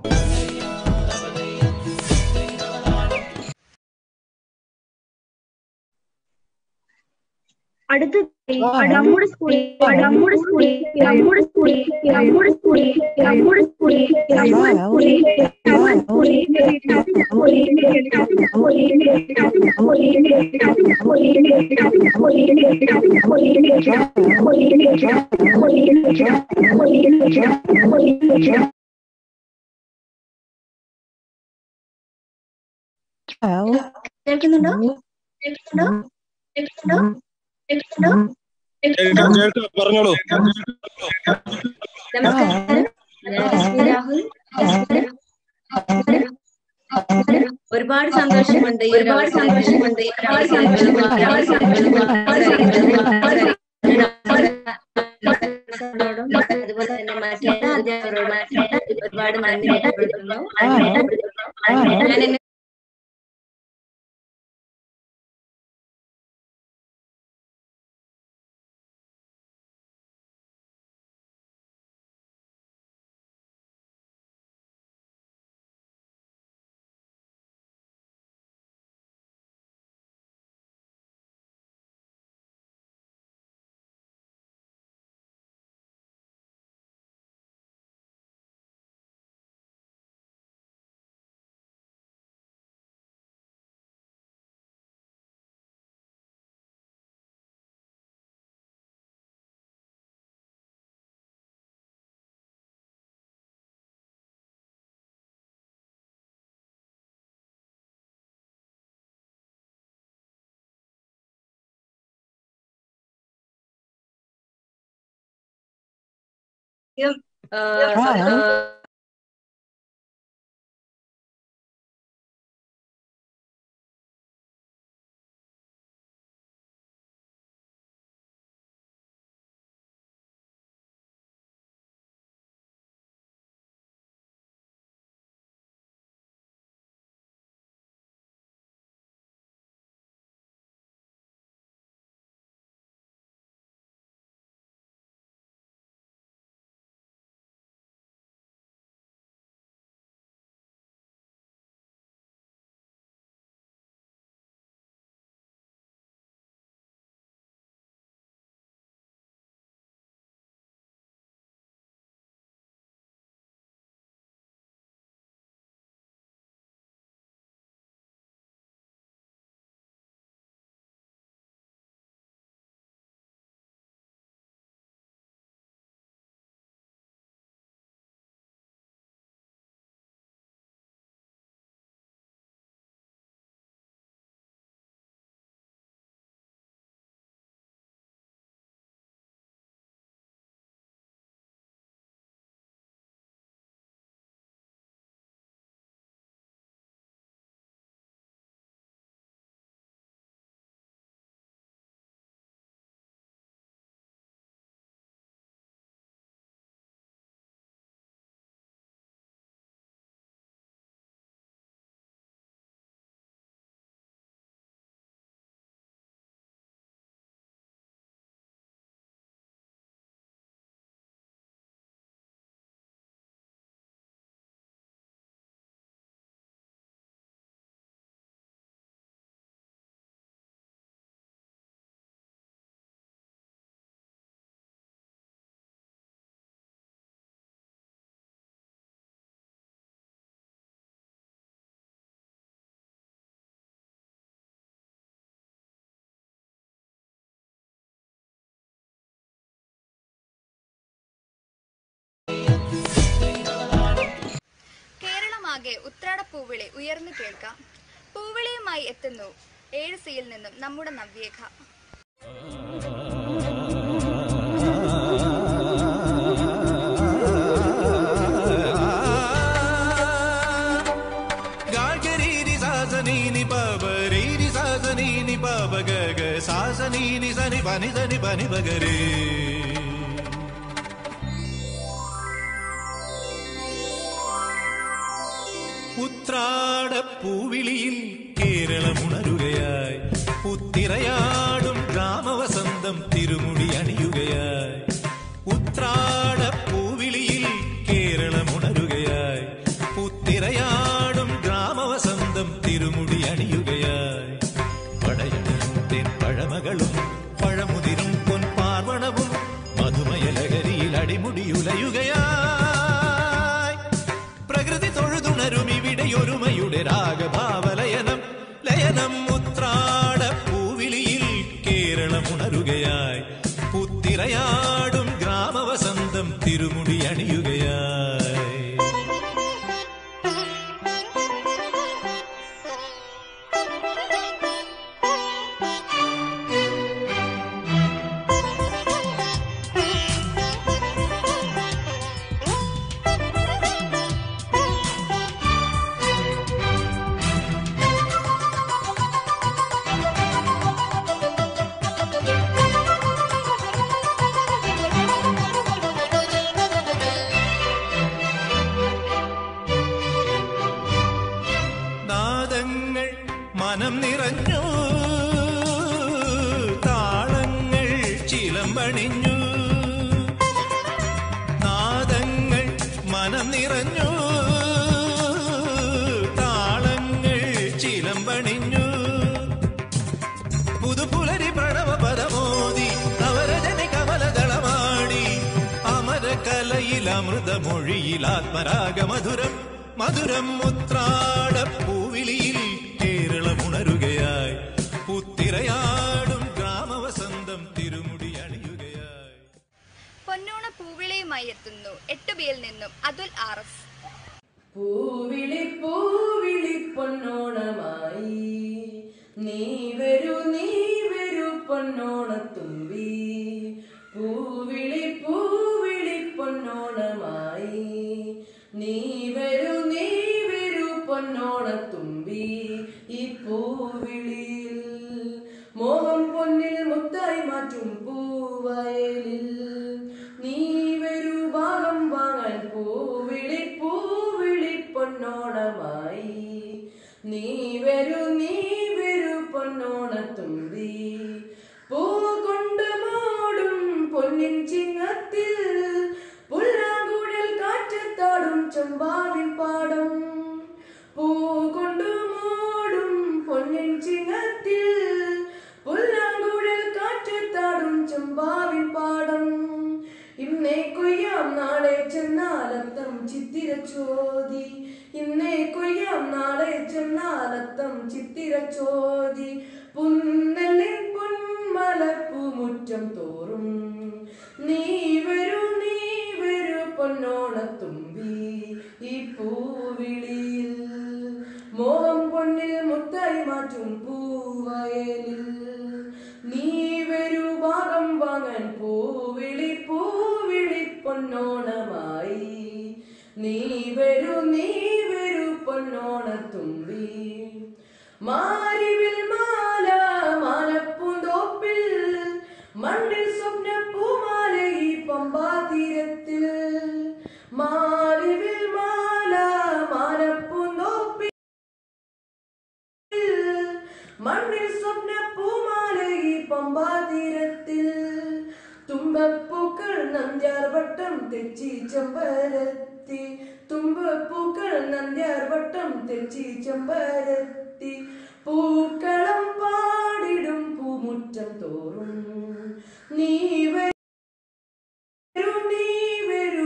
അടുത്ത നമ്മുടെ സ്കൂളിൽ നമ്മുടെ സ്കൂളിൽ നമ്മുടെ സ്കൂളിൽ നമ്മുടെ സ്കൂളിൽ നമ്മുടെ സ്കൂളിൽ നമ്മുടെ സ്കൂളിൽ നമ്മുടെ കേൾക്കുന്നുണ്ടോ കേൾക്കുന്നുണ്ടോ കേൾക്കുന്നുണ്ടോ കേൾക്കുന്നുണ്ടോ കേൾക്കാം കേൾക്കാം പറഞ്ഞോളൂ നമസ്കാരം ഞാൻ ലക്ഷ്മി രാഹുൽ ഒരുപാട് സന്തോഷമുണ്ട് ഈ ഒരുപാട് സന്തോഷമുണ്ട് ഈ ഒരുപാട് സന്തോഷമുണ്ട് അതുപോലെ തന്നെ മറ്റേ അധ്യാപകരോട് ഒരുപാട് നന്ദി രേഖപ്പെടുത്തുന്നു ഞാൻ എന്നെ ആ, നാടാകെ ഉത്രാടപ്പൂവിളി ഉയർന്നു കേൾക്കാം പൂവിളിയുമായി എത്തുന്നു ഏഴ് സിയിൽ നിന്നും നമ്മുടെ നവ്യേഖ గాగరీరి సాసనీని పబ రీరి సాసనీని పబ గగ సాసనీని సని పని సని పని బగరే ഉത്രാടപ്പൂവിളിയിൽ കേരളമുണരുകയായി പുത്തിരയാടും ഗ്രാമവസന്തം തിരുമുടി അണിയുകയായി ഉത്രാടപ്പൂവിളിയിൽ കേരളമുണരുകയായി പുത്തിരയാടും ഗ്രാമവസന്തം തിരുമുടി അണിയുകയായി പടയണിയും തെൻ പഴമകളും പഴമുതിരും പൊൻപാർവണവും മധുമയലഹരിയിൽ അടിമുടിയുലയുകയായി പ്രകൃതി തൊഴുതുണരും ഇവിടെയൊരുമയുടെ രാഗഭാവലയനം ലയനം ഉത്രാട പൂവിളിയിൽ കേരളം ഉണരുകയായി പുത്തിരയാടും ഗ്രാമവസന്തം തിരുമുടി അണിയുകയായി നാദങ്ങൾ മനം നിറഞ്ഞു താളങ്ങൾ ചിലമ്പണിഞ്ഞു നാദങ്ങൾ മനം നിറഞ്ഞു താളങ്ങൾ ചിലമ്പണിഞ്ഞു പുതുപുലരി പ്രണവ പദമോദി നവരജനി കമലദളമാടി അമരകലയിൽ അമൃതമൊഴിയിൽ ആത്മരാഗ മധുരം മധുരം ഉത്രാട പൂവിളിയിൽ കേരളമുണരുകയായി പുത്തിരയാടും ഗ്രാമവസന്തം തിരുമുടി അണിയുകയായി പൊന്നോണ പൂവിളിയുമായി എത്തുന്നു എട്ട് ബിയിൽ നിന്നും അതുൽ ആർ എസ് പൂവിളി പൂവിളി പൊന്നോണമായി നീ വരൂ നീ വരൂ പൊന്നോണത്തുമ്പി പൂവിളി പൂവിളി പൊന്നോണമായി നീ വരൂ നീ വരൂ പൊന്നോണത്തുമ്പി ഈ പൂവിളിയിൽ മോഹം പൊന്നിൽ മുത്തായി മാറ്റും പൂവയലിൽ നീ വരൂ ഭാഗം വാങ്ങാൻ പൂവിളി പൂവിളി പൊന്നോണമായി നീ വരൂ നീ വരൂ പൊന്നോണത്തുമ്പി പൂ കൊണ്ട് മൂടും പൊന്നിൻ ചിങ്ങത്തിൽ പുല്ലാങ്കുഴൽ കാറ്റത്താടും ചെമ്പാവിൻ പാടം പൂ കൊണ്ട് മൂടും പൊന്നിൻ ചിങ്ങത്തിൽ പുല്ലാങ്കുഴൽ കാറ്റത്താടും ചെമ്പാവിൻ പാടം ഇന്നേ കൊയ്യാം നാളെ ചെന്നാലത്തം ചിത്തിര ചോതി ഇന്നേ കൊയ്യാം നാളെ ചെന്നാലത്തം ചിത്തിര ചോതി പുന്നലിൻ പൊന്മലപ്പൂമുറ്റം തോറും നീ വരൂ നീ വരൂ പൊന്നോണത്തുമ്പി ഈ പൂവിളിയിൽ മോഹം പൊന്നിൽ മുത്തായി മാറ്റും പൂവയലിൽ നീ വരൂ ഭാഗം വാങ്ങാൻ പൂവിളി പൂവിളി പൊന്നോണമായി നീ വരൂ നീ വരൂ പൊന്നോണത്തുമ്പി മാരിവിൽ മാല മാലപ്പൂന്തോപ്പിൽ മണ്ണിൽ സ്വപ്ന പൂമാല ഈ പമ്പാ തീരത്തിൽ മാരിവിൽ മാല മാലപ്പൂന്തോപ്പിൽ മണ്ണിൽ സ്വപ്ന പൂമാല ഈ പമ്പാ തീരത്തിൽ തുമ്പപ്പൂക്കൾ നന്ദ്യാർ വട്ടം തെച്ചി ചെമ്പരത്തി തുമ്പപ്പൂക്കൾ നന്ദ്യാർ വട്ടം തെച്ചി ചെമ്പരത്തി പൂക്കളം പാടിടും പൂമുറ്റം തോറും നീ വരൂ നീ വരൂ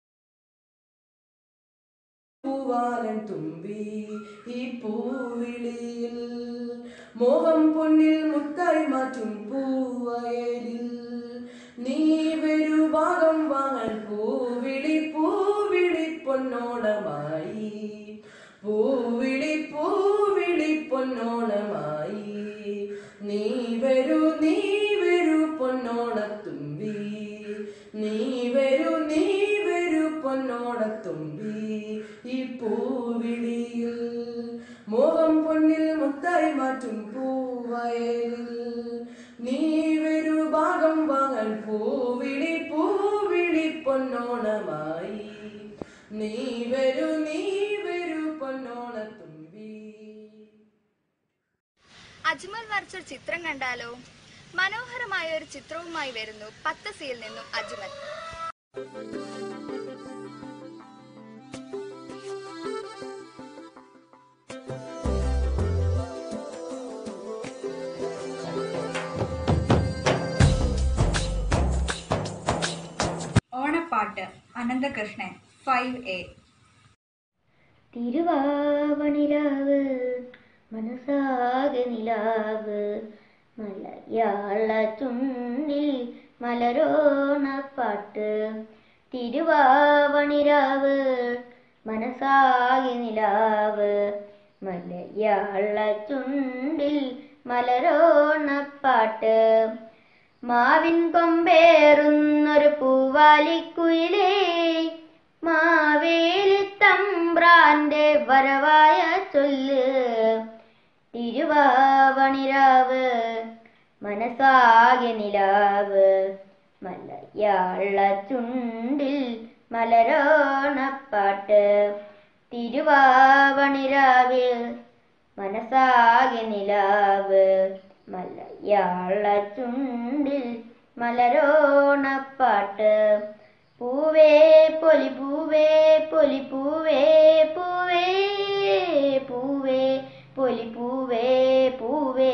പൂവാലൻ തുമ്പി ഈ പൂവിളിയിൽ മോഹം പൊന്നിൽ മുത്തായി മാറ്റും പൂവയലിൽ നീ വരൂ ഭാഗം വാങ്ങാൻ പൂവിളി പൂവിളി പൊന്നോണമായി പൂവിളി പൂവിളി പൊന്നോണമായി നീ വരൂ നീ വരൂ പൊന്നോണത്തുമ്പി നീ വരൂ നീ വരൂ പൊന്നോണത്തുമ്പി ഈ പൂവിളിയിൽ മോഹം പൊന്നിൽ മുത്തായി മാറ്റും പൂവയലിൽ നീ വരൂ ഭാഗം വാങ്ങാൻ പൂവിളി പൂവിളി പൊന്നോണമായി നീ വരൂ നീ വരൂ പൊന്നോണത്തുമ്പി അജ്മൽ വരച്ച ചിത്രം കണ്ടാലോ മനോഹരമായ ഒരു ചിത്രവുമായി വരുന്നു പത്ത് സിയിൽ നിന്നും അജ്മൽ ഓണപ്പാട്ട് അനന്തകൃഷ്ണൻ ഫൈവ് എ തിരുവാവണിരാവ് മനസ്സാകെ നിലാവ് മലയാള ചുണ്ടിൽ മലരോണപ്പാട്ട് തിരുവാവണിരാവ് മനസ്സാകെ നിലാവ് മലയാള ചുണ്ടിൽ മലരോണപ്പാട്ട് മാവിൻ കൊമ്പേറുന്നൊരു പൂവാലിക്കുയിലേ മാവേലി തമ്പ്രാന്റെ വരവായ ചൊല്ല് തിരുവാവണിരാവ് മനസ്സാകെ നിലാവ് മലയാള ചുണ്ടിൽ മലരോണപ്പാട്ട് തിരുവാവണിരാവിൽ മനസ്സാകെ നിലാവ് മലയാള ചുണ്ടിൽ മലരോണപ്പാട്ട് പൂവേ പൊലി പൂവേ പൊലി പൂവേ പൂവേ പൂവേ പൊലി പൂവേ പൂവേ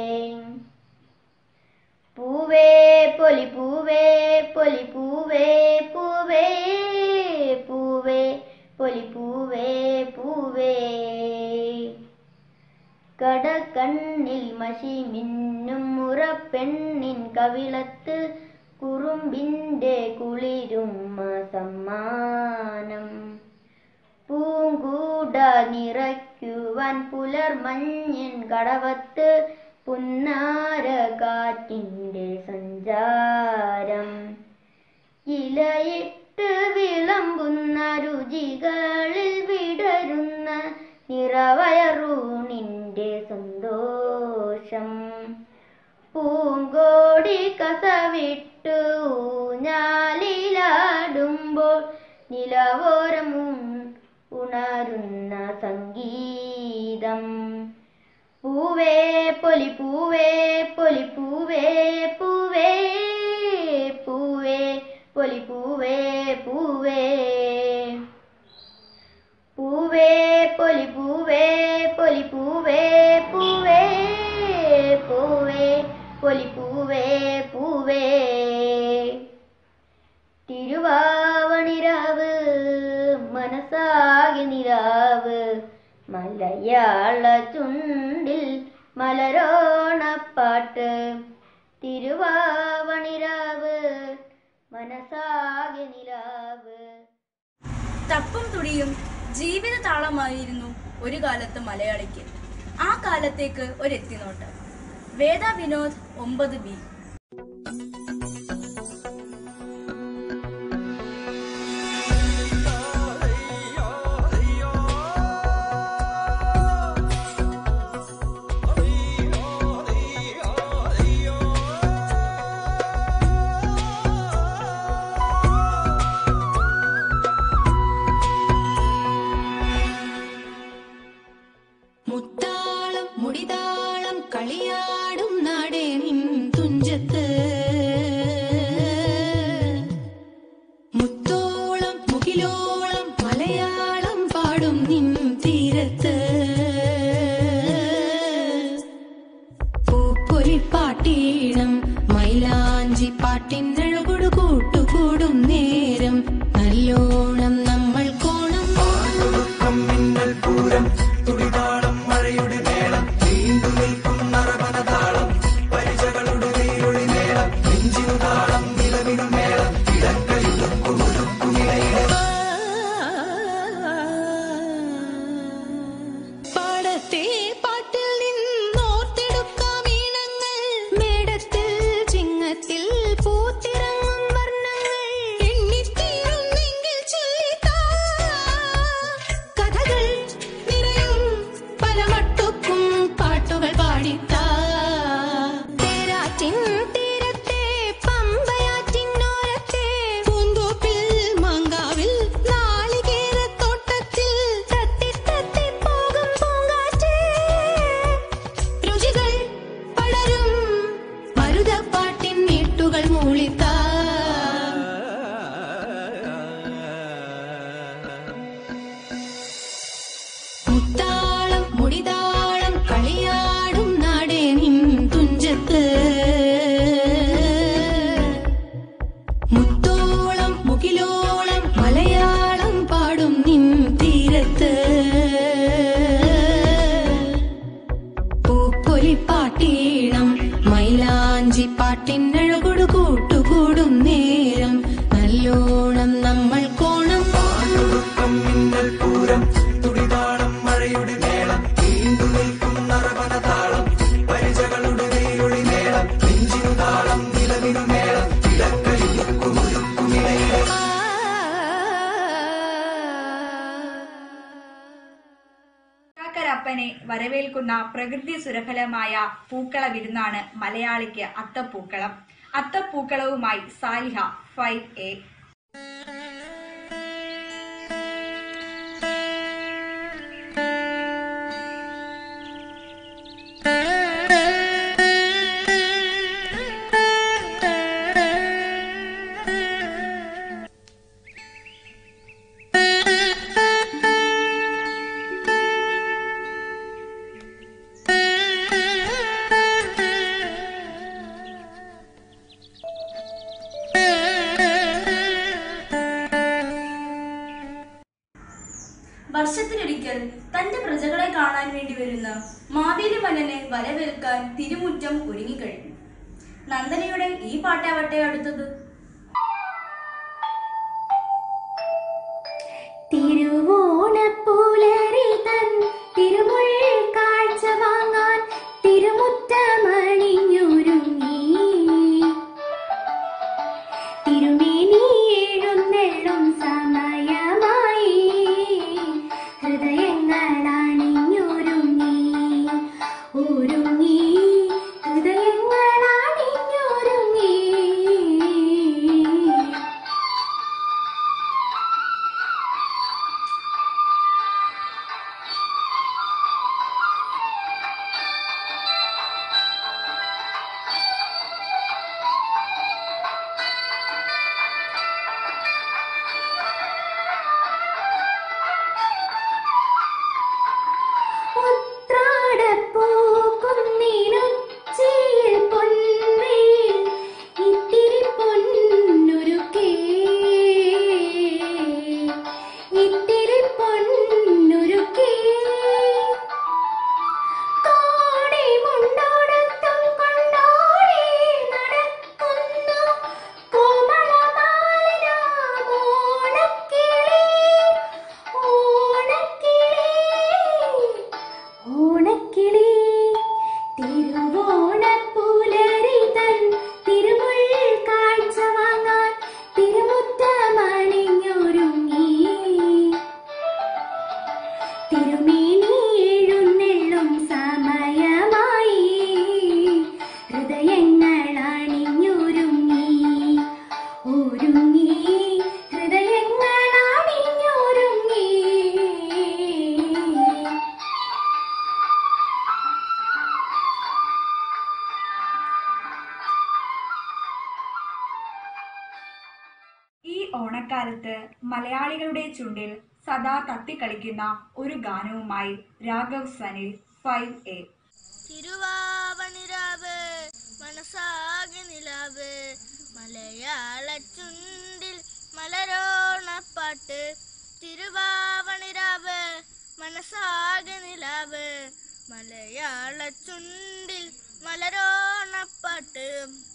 പൂവേ പൊലി പൂവേ പൊലി പൂവേ പൂവേ പൂവേ പൊലി പൂവേ പൂവേ കടക്കണ്ണിൽ മഷി മിന്നും മുറപ്പെണ്ണിൻ കവിളത്ത് കുറുമ്പിന്റെ കുളിരുമ്മ സമ്മാനം പൂങ്കൂട നിറയ്ക്കുവാൻ പുലർമഞ്ഞൻ കടവത്ത് പുന്നാര കാറ്റിന്റെ സഞ്ചാരം ഇലയിട്ട് വിളമ്പുന്ന രുചികളിൽ വിടരുന്ന നിറവയറൂണിന്റെ സന്തോഷം പൂങ്കോടി കസവിട്ട് ഊഞ്ഞാലിലാടുമ്പോൾ നിലവോരമും ഉണരുന്ന സംഗീതം പൂവേ പൊലി പൂവേ പൊലി പൂവേ പൂവേ പൂവേ പൊലി പൂവേ പൂവേ പൂവേ പൊലി പൂവേ പൊലി പൂവേ പൂവേ പൂവേ പൊലി പൂവേ പൂവേ തിരുവാവണിരാവ് മനസ്സാകെ നിലാവ് മലയാള ചുണ്ടിൽ മലരോണപ്പാട്ട് തിരുവാവണിരാവ് മനസ്സാകെ നിലാവ് തപ്പും തുടിയും ജീവിത താളമായിരുന്നു ഒരു കാലത്ത് മലയാളിക്ക് ആ കാലത്തേക്ക് ഒരു എത്തിനോട്ട് വേദ വിനോദ് ഒമ്പത് ബി മുത്താളം മുടിതാളം കളിയാടും നാടേ നിൻ തുഞ്ച അത്തപ്പനെ വരവേൽക്കുന്ന പ്രകൃതി സുരഭലമായ പൂക്കള വിരുന്നാണ് മലയാളിക്ക് അത്തപ്പൂക്കളം അത്തപ്പൂക്കളവുമായി സാലിഹ ഫൈവ് എ വർഷത്തിലൊരിക്കൽ തന്റെ പ്രജകളെ കാണാൻ വേണ്ടി വരുന്ന മാവേലി മന്നനെ വരവേൽക്കാൻ തിരുമുറ്റം ഒരുങ്ങിക്കഴിഞ്ഞു നന്ദനയുടെ ഈ പാട്ടാവട്ടെ അടുത്തത് തിരുവോണപ്പൂലരി തൻ തിരുമുൾ കാഴ്ച വാങ്ങാൻ തിരുമുറ്റമണിഞ്ഞൊരുങ്ങി തിരുമേനി എഴുന്നെള്ളും സമയമായി ഹൃദയങ്ങൾ അണിഞ്ഞൊരുങ്ങി ഒരുങ്ങി ഹൃദയങ്ങൾ അണിഞ്ഞൊരുങ്ങി ഉത്രാടപ്പൂക്കുന്നിനുച്ചിയിൽ പൊൻവെയിൽ ഇത്തിരി പൊന്നുരുക്കേ. ഇത്തിരി പൊന്നുരുക്കേ. കോടി മുണ്ടോടത്തും കൊണ്ടോടി നടക്കുന്നു കോമളമാലിനാം ഓണക്കിളി. ഓണക്കിളി ഓണക്കിളി തിരുവോണപ്പൂലരി തൻ തിരുമുൾ കാഴ്ച വാങ്ങാൻ തിരുമുറ്റമണിഞ്ഞൊരുങ്ങി തിരുമേനി എഴുന്നെള്ളും സമയമായി ഹൃദയങ്ങൾ അണിഞ്ഞൊരുങ്ങി ഒരുങ്ങി ഹൃദയങ്ങൾ അണിഞ്ഞൊരുങ്ങി ഈ ഓണക്കാലത്ത് മലയാളികളുടെ ചുണ്ടിൽ സദാ തത്തിക്കളിക്കുന്ന ഒരു ഗാനവുമായി രാഘവ് സനിൽ ഫൈവ് എ തിരുവാവണിരാവ് മനസ്സാകെ നിലാവ് മലയാള ചുണ്ടിൽ മലരോണപ്പാട്ട് തിരുവാവണിരാവ് മനസ്സാകെ നിലാവ് മലയാള ചുണ്ടിൽ മലരോണപ്പാട്ട്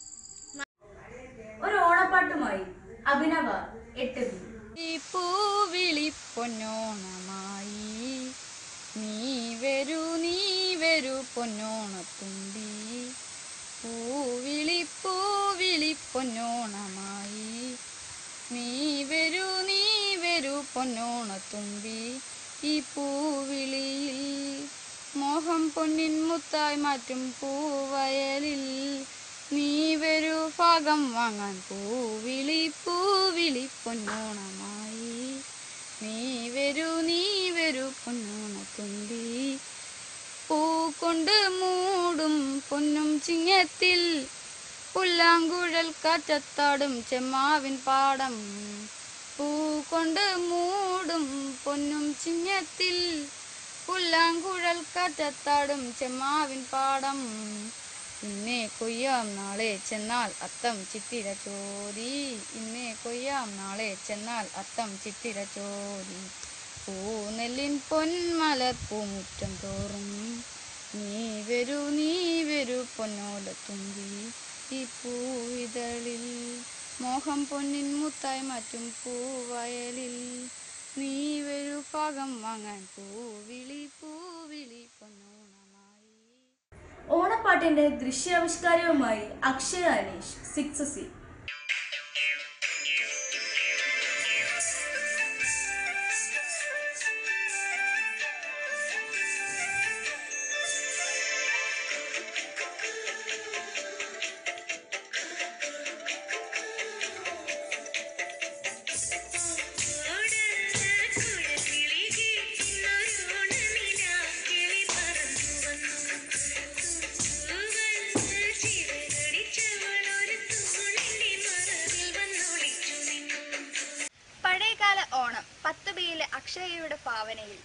ഒരു ഓണപ്പാട്ടുമായി അഭിനവ എട്ട് ബി ഈ പൂവിളി പൊന്നോണമായി നീ വരൂ നീ വരൂ പൊന്നോണത്തുമ്പി പൂവിളി പൂവിളി പൊന്നോണമായി നീ വരൂ നീ വരൂ പൊന്നോണത്തുമ്പി ഈ പൂവിളിയിൽ മോഹം പൊന്നിൻ മുത്തായി മാറ്റും പൂവയലിൽ നീ വരൂ ഭാഗം വാങ്ങാൻ പൂവിളി പൂവിളി പൊന്നോണമായി നീ വരൂ നീ വരൂ പൊന്നോണത്തുമ്പി പൂക്കൊണ്ട് മൂടും പൊന്നും ചിങ്ങത്തിൽ പുല്ലാങ്കുഴൽ കാറ്റത്താടും ചെമ്മാവിൻ പാടം പൂക്കൊണ്ട് മൂടും പൊന്നും ചിങ്ങത്തിൽ പുല്ലാങ്കുഴൽ കാറ്റത്താടും ചെമ്മാവിൻ പാടം ഇന്നേ കൊയ്യാം നാളെ ചെന്നാൽ അത്തം ചിത്തിര ചോരി ഇന്നേ കൊയ്യാം നാളെ ചെന്നാൽ അത്തം ചിത്തിര ചോരി പൂനെല്ലിൻ പൊന്മലർ പൂമുറ്റം തോറും നീ വരൂ നീ വരൂ പൊന്നോല തുമ്പി ഈ പൂവിതളിൽ മോഹം പൊന്നിൻ മുത്തായി മാറ്റും പൂവയലിൽ നീ വരൂ പാകം വാങ്ങാൻ പൂവിളി പൂവിളി പൊന്നോണമായി ഓണപ്പാട്ടിന്റെ ദൃശ്യാവിഷ്കാരവുമായി അക്ഷയ അനീഷ് സിക്സ് സി അക്ഷയയുടെ ഭാവനയിൽ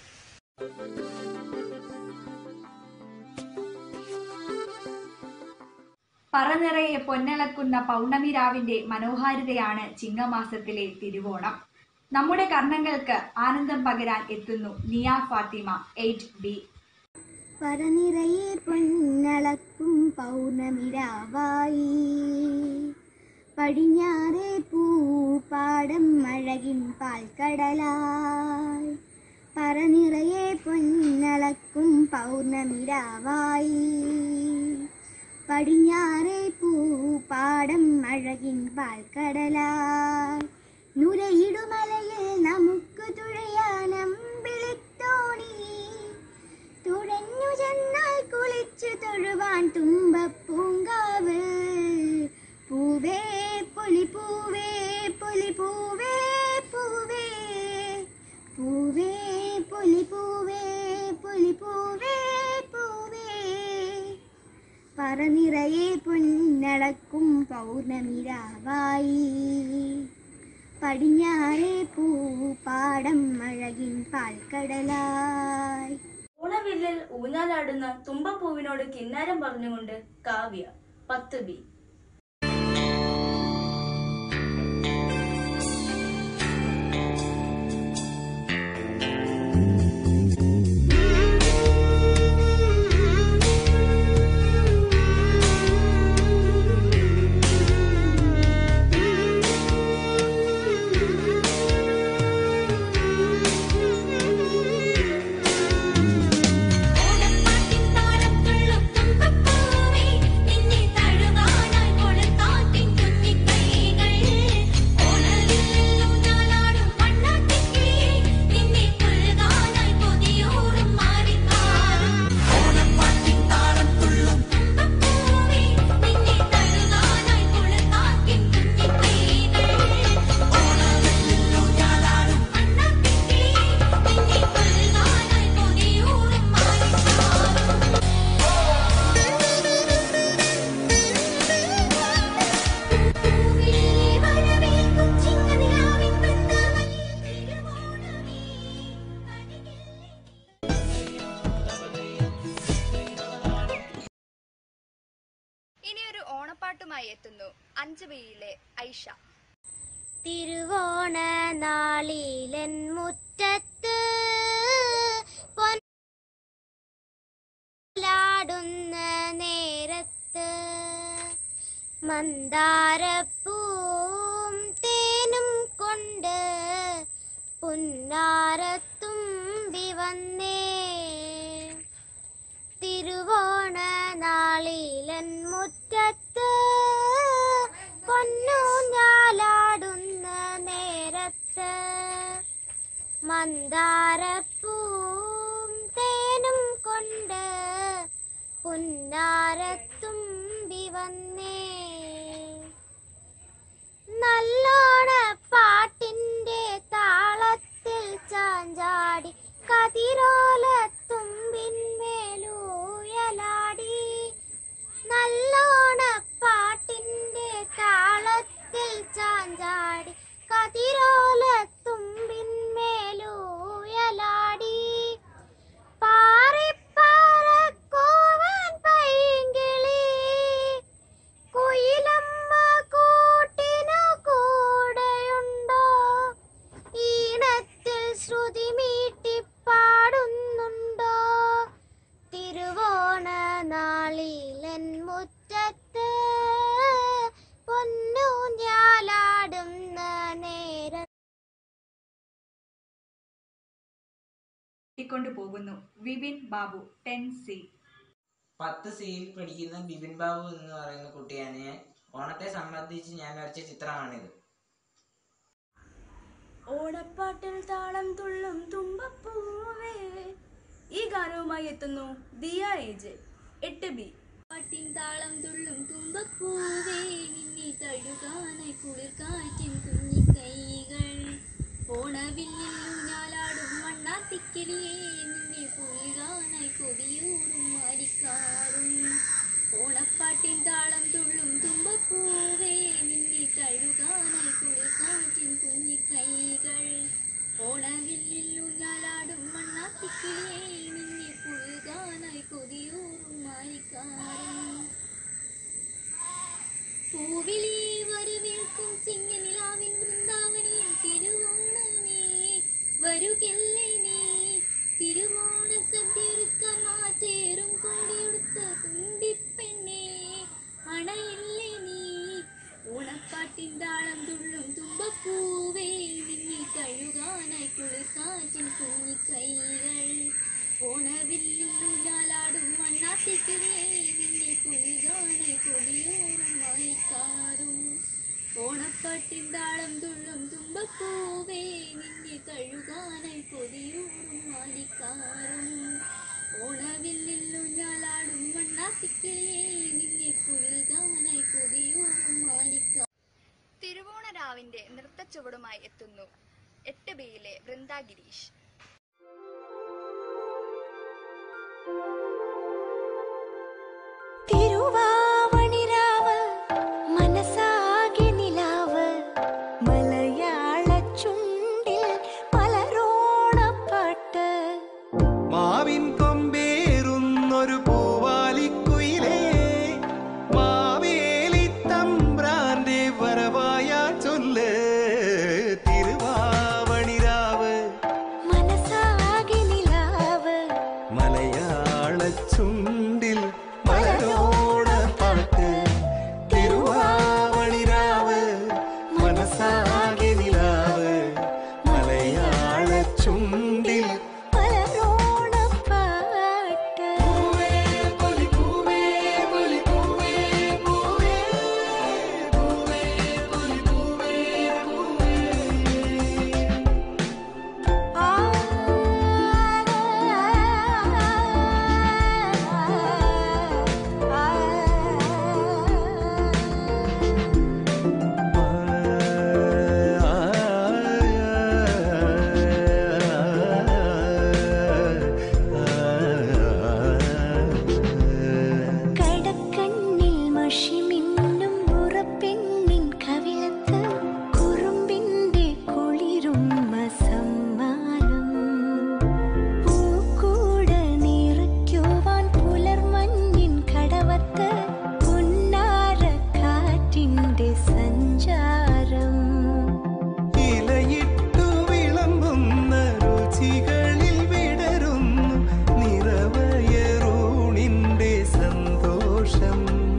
പറനിറയെ പൊന്നളക്കുന്ന പൗർണമി രാവിന്റെ മനോഹാരിതയാണ് ചിങ്ങമാസത്തിലെ തിരുവോണം നമ്മുടെ കർണങ്ങൾക്ക് ആനന്ദം പകരാൻ എത്തുന്നു നിയ ഫാത്തിമ എയ്റ്റ് ബി പറനിറയെ പൊന്നളക്കും പൗർണമിരാവായി പടിഞ്ഞാറേ പൂപ്പാടം അഴകിൻ പാൽക്കടലായി പറനിറയെ പൊന്നളക്കും പൗർണമിരാവായി പടിഞ്ഞാറേ പൂപ്പാടം അഴകിൻ പാൽക്കടലായി നുരയിടുമലയിൽ നമുക്ക് തുഴയാനം വിളിത്തോണി തുഴഞ്ഞു ചെന്നാൽ കുളിച്ചു തൊഴുവാൻ തുമ്പപ്പൂങ്കാവ് പൂവേ പൊലി പൂവേ പൊലി പൂവേ പൂവേ പൂവേ പൊലി പൂവേ പൊലി പൂവേ പൂവേ പറനിറയെ പൊന്നടക്കും പൗർണമിരാവായി പടിഞ്ഞാറേ പൂപ്പാടം അഴകിൻ പാൽക്കടലായി ഓണവില്ലിൽ ഊഞ്ഞാലാടുന്ന തുമ്പപ്പൂവിനോട് കിന്നാരം പറഞ്ഞുകൊണ്ട് കാവ്യ പത്ത് ബി നിന്നെ തഴുകാനായി കൊളുത്താറ്റിൻ കുഞ്ഞിക്കൈകൾ ഓണവില്ലിലും ഞാനാടും വണ്ണാത്തിക്കിളിയെ നിന്നെ കൊഴുകാനായി കൊതിയൂറും മാറിക്കാറും ഓണപ്പാട്ടിൻ താളം തുള്ളും തുമ്പപ്പൂവേ നിന്നെ തഴുകാനായി കൊളുത്താറ്റിൻ കുഞ്ഞിക്കൈകൾ ഓണവില്ലിലും ഞാനാടും വണ്ണാത്തിക്കിളിയെ നിന്നെ കൊഴുകാനായി കൊതിയൂറും മാറിക്കാറും ഇനിയൊരു ഓണപ്പാട്ടുമായി എത്തുന്നു അഞ്ച് ബിയിലെ ഐഷ തിരുവോണ നാളിലൻ മുറ്റത്ത് പൊന്നാടുന്ന നേരത്ത് മന്ദാരപ്പൂവും തേനും കൊണ്ട് പുന്നാരത്തുമ്പി വന്നേ തിരുവോണ നാളിലൻ മുറ്റത്ത് പൊന്നൂഞ്ഞാലാടുന്ന നേരത്ത് മന്ദാരപ്പൂവും തേനും കൊണ്ട് പുന്നാരത്തുമ്പി വന്നേ നല്ലോണ പാട്ടിന്റെ താളത്തിൽ ചാഞ്ചാടി കതിരോല തുമ്പിന്മേലൂയലാടി നല്ലോണ പാട്ടിന്റെ താളത്തിൽ ചാഞ്ചാടി കതിരോല തുമ്പിന്മേലൂയലാടി പാറിപ്പറക്കുവാൻ പൈങ്കിളി കുയിലമ്മ കൂട്ടിനു കൂടെയുണ്ടോ ഈണത്തിൽ ശ്രുതി മീട്ടി പാടുന്നുണ്ടോ തിരുവോണ നാളിലൻ മുറ്റത്ത് പൊന്നൂഞ്ഞാലാടുന്ന നേരം ിക്കൊണ്ട് പോകുന്നു വിപിൻ ബാബു ടെൻ സി പത്ത് സിയിൽ പഠിക്കുന്ന ബിപിൻ ബാബു എന്ന് പറയുന്ന കുട്ടിയാണ് ഞാൻ ഓണത്തെ സംബന്ധിച്ച് ഞാൻ വരച്ച ചിത്രമാണിത് ഓണപ്പാട്ടിൽ താളം തുള്ളും തുമ്പപ്പൂവേ ഈ ഗാനവുമായി എത്തുന്നു ദിയ ഏജ് എട്ട് ബി പാട്ടിൻ താളം തുള്ളും തുമ്പപ്പൂവേ നിന്നെ തഴുകാനായി കുളിർ കാറ്റിൻ കുഞ്ഞിക്കൈകൾ ഓണവില്ലിലൂഞ്ഞാലാടും മണ്ണാത്തിക്കിളിയേ നിന്നെ പുൽകാനായി കൊതിയൂറും മാരിക്കാറും ഓണപ്പാട്ടിൻ താളം തുള്ളും തുമ്പപ്പൂവേ നിന്നെ തഴുകാനായി കുളിർ കാറ്റിൻ കുഞ്ഞിക്കൈകൾ ഓണവില്ലിലൂഞ്ഞാലാടും തിക്കിളിയേ നിന്നെ പുഴുകാനായി കൊതിയൂറും മാരിക്കാരൻ പൂവിളി വരവേൽക്കും ചിങ്ങനിലാവിൻ വൃന്ദാവനിൽ തിരുവോണമേ വരുകില്ലേ നീ തിരുവോണ സദ്യൊരുക്കാൻ മാറ്റേറും കോടിയെടുത്ത തുണ്ടിപ്പെണ്ണേ അണയില്ലേ നീ ഓണപ്പാട്ടിൻ താളം തുള്ളും തുമ്പപ്പൂവേ നിന്നെ കഴുകാനായി കുളിർക്കാറ്റിൻ കുഞ്ഞിക്കൈകൾ ഓണവില്ലുലാലാടും മണ്ണാത്തിക്കിരേ നിന്നെ പുഴുകാനായി കൊടിയോറും വായിക്കാറും ഓണപ്പാട്ടിൻ താളം തുള്ളും തുമ്പപ്പൂവേ നിന്നെ കഴുകാനായി കൊടിയൂറും മാലിക്കാറും ഓണവില്ലുലാലാടും മണ്ണാത്തിക്കിളിയേ നിന്നെ പുഴുകാനായി കൊടിയൂറും മാലിക്കാറും തിരുവോണരാവിന്റെ നൃത്തച്ചുവടുമായി എത്തുന്നു എട്ട് ബിയിലെ വൃന്ദ ഗിരീഷ് തിരുവാവണിരാവ് മനസാകെ നിലാവ് മലയാള ചുണ്ടിൽ മലരോണപ്പാട്ട് മാവിൻ കൊമ്പേറുന്നൊരു പൂവാലിക്കുയിലേ മാവേലി തമ്പ്രാന്റെ വരവായ ചൊല്ല് തിരുവാവണിരാവ് മനസാകെ നിലാവ് മലയാള ചുണ്ടിൽ മലരോണ പാട്ട് തിരുവാവണിരാവ് മനസാകെ നിലാവ് മലയാള ചുണ്ടിൽ മലരോണപ്പാട്ട് കടക്കണ്ണിൽ മഷിമിന്നും ഉറപ്പെണ്ണിൻ കവിളത്ത് കുറുമ്പിന്റെ കുളിരും സമ്മാനം പൂക്കൂട നിറയ്ക്കുവാൻ പുലർമഞ്ഞിൻ കടവത്ത് പുന്നാര കാറ്റിന്റെ സഞ്ചാരം ഇലയിട്ടു വിളമ്പുന്ന രുചികളിൽ വിടരുന്നു നിറവയറൂണിന്റെ സന്തോഷം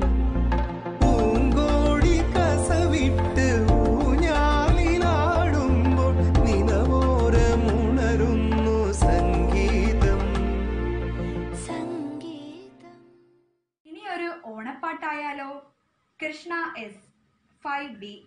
പൂങ്കോടി കസവിട്ട് ഊഞ്ഞാലിലാടുമ്പോൾ നിലവോരമുണരുന്നു സംഗീതം ഇനി ഒരു ഓണപ്പാട്ടായാലോ കൃഷ്ണ എസ് ഫൈവ് ബി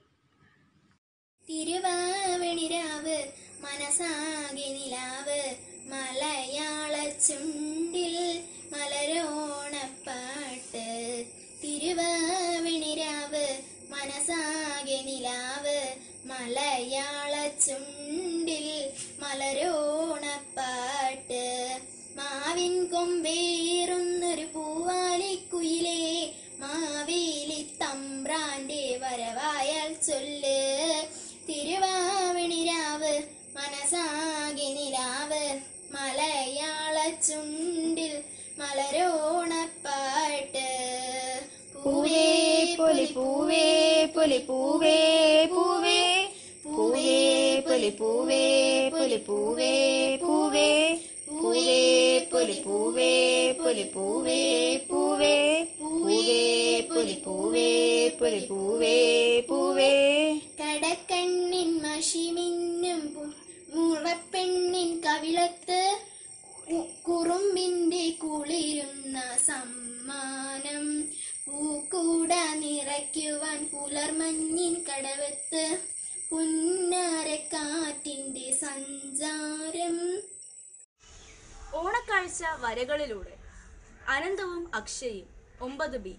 തിരുവാവണിരാവ് മനസാകെ നിലാവ് മലയാള ചുണ്ടിൽ മലരോണപ്പാട്ട് തിരുവാവണിരാവ് മനസാകെ നിലാവ് മലയാള ചുണ്ടിൽ മലരോണപ്പാട്ട് മാവിൻ കൊമ്പേറുന്നൊരു പൂവാലിക്കുയിലേ മാവേലി തമ്പ്രാന്റെ വരവായാൽ ചൊല്ല് തിരുവാവണിരാവ് മനസാകെ നിലാവ് മലയാള ചുണ്ടിൽ മലരോണപ്പാട്ട് പൂവേ പൊലി പൂവേ പൊലി പൂവേ പൂവേ പൂവേ പൊലി പൂവേ പൊലി പൂവേ പൂവേ പൂവേ പൊലി പൂവേ പൊലി പൂവേ പൂവേ പൂവേ പൊലി പൂവേ പൊലി പൂവേ പൂവേ കടക്കണ്ണിൻ മഷിമിന്നും പു- മുറപ്പെണ്ണിൻ കവിളത്ത് കു- കുറുമ്പിന്റെ കുളിരുന്ന സമ്മാനം പൂക്കൂട നിറയ്ക്കുവാൻ പുലർമഞ്ഞിൻ കടവത്ത് പുന്നാരക്കാറ്റിന്റെ സഞ്ചാരം ഓണക്കാഴ്ച വരകളിലൂടെ അനന്തവും അക്ഷയും ഒമ്പത് ബി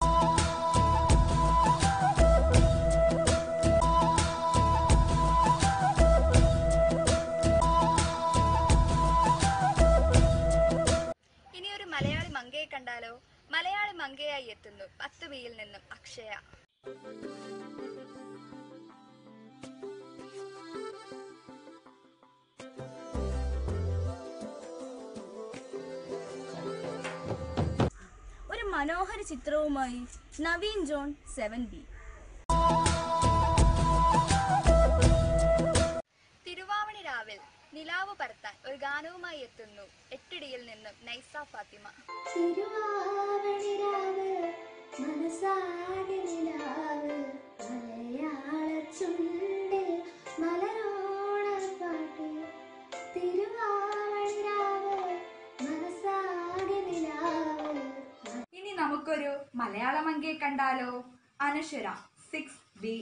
ഇനി ഒരു മലയാളി മങ്കയെ കണ്ടാലോ മലയാളി മങ്കയായി എത്തുന്നു പത്ത് ബിയിൽ നിന്നും അക്ഷയ മനോഹര ചിത്രവുമായി നവീൻ ജോൺ സെവൻ ബി തിരുവാവണി രാവിൽ നിലാവ് പരത്താൻ ഒരു ഗാനവുമായി എത്തുന്നു എട്ടിടിയിൽ നിന്നും നൈസ ഫാത്തിമ തിരുവാവണിരാവ് മനസ്സാകെ നിലാവ് മലയാള ചുണ്ടിൽ മലരോണപ്പാട്ട് തിരുവാവണിരാവ് മനസ്സാകെ നിലാവ് ഇനി നമുക്കൊരു മലയാളം അങ്കേ കണ്ടാലോ അനശ്വര സിക്സ് ബി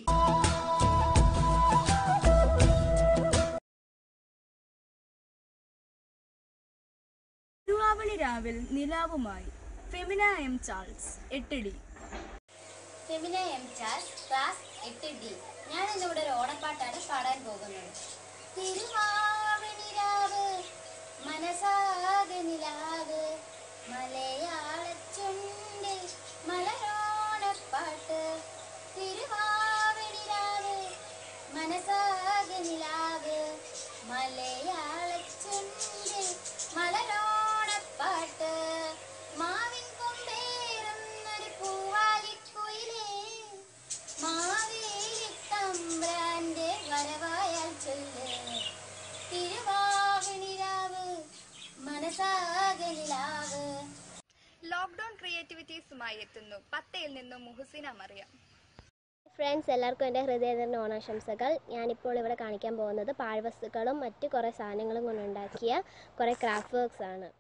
തിരുവാവണി രാവിൽ നിലാവുമായി ഫെമിന എം ചാൾസ് എട്ടിടി ഫെമിന എം ചാൾസ് ക്ലാസ് എട്ട് ഡി ഞാൻ ഇന്നിവിടെ ഒരു ഓണപ്പാട്ടാണ് പാടാൻ പോകുന്നത് തിരുവാവണിരാവ് മനസാകെ നിലാവ് മലയാള ചുണ്ടിൽ മലരോണപ്പാട്ട് തിരുവാവണിരാവ് മനസാകെ നിലാവ് മലയാള ചുണ്ടിൽ മലരോണപ്പാട്ട് മാവിൻ കൊമ്പേറുന്നൊരു പൂവാലിക്കുയിലേ മാവേലി തമ്പ്രാന്റെ വരവായാൽ ചൊല്ല് തിരുവാവണിരാവ് മനസാകെ നിലാവ് ലോക്ക്ഡൌൺ ക്രിയേറ്റിവിറ്റീസുമായി എത്തുന്നു പത്തയിൽ നിന്നും മുഹസിന മറിയം ഫ്രണ്ട്സ് എല്ലാവർക്കും എൻ്റെ ഹൃദയം നിറഞ്ഞ ഓണാശംസകൾ ഞാനിപ്പോൾ ഇവിടെ കാണിക്കാൻ പോകുന്നത് പാഴ്വസ്തുക്കളും മറ്റ് കുറേ സാധനങ്ങളും കൊണ്ടുണ്ടാക്കിയ കുറേ ക്രാഫ്റ്റ് വർക്ക്സ് ആണ്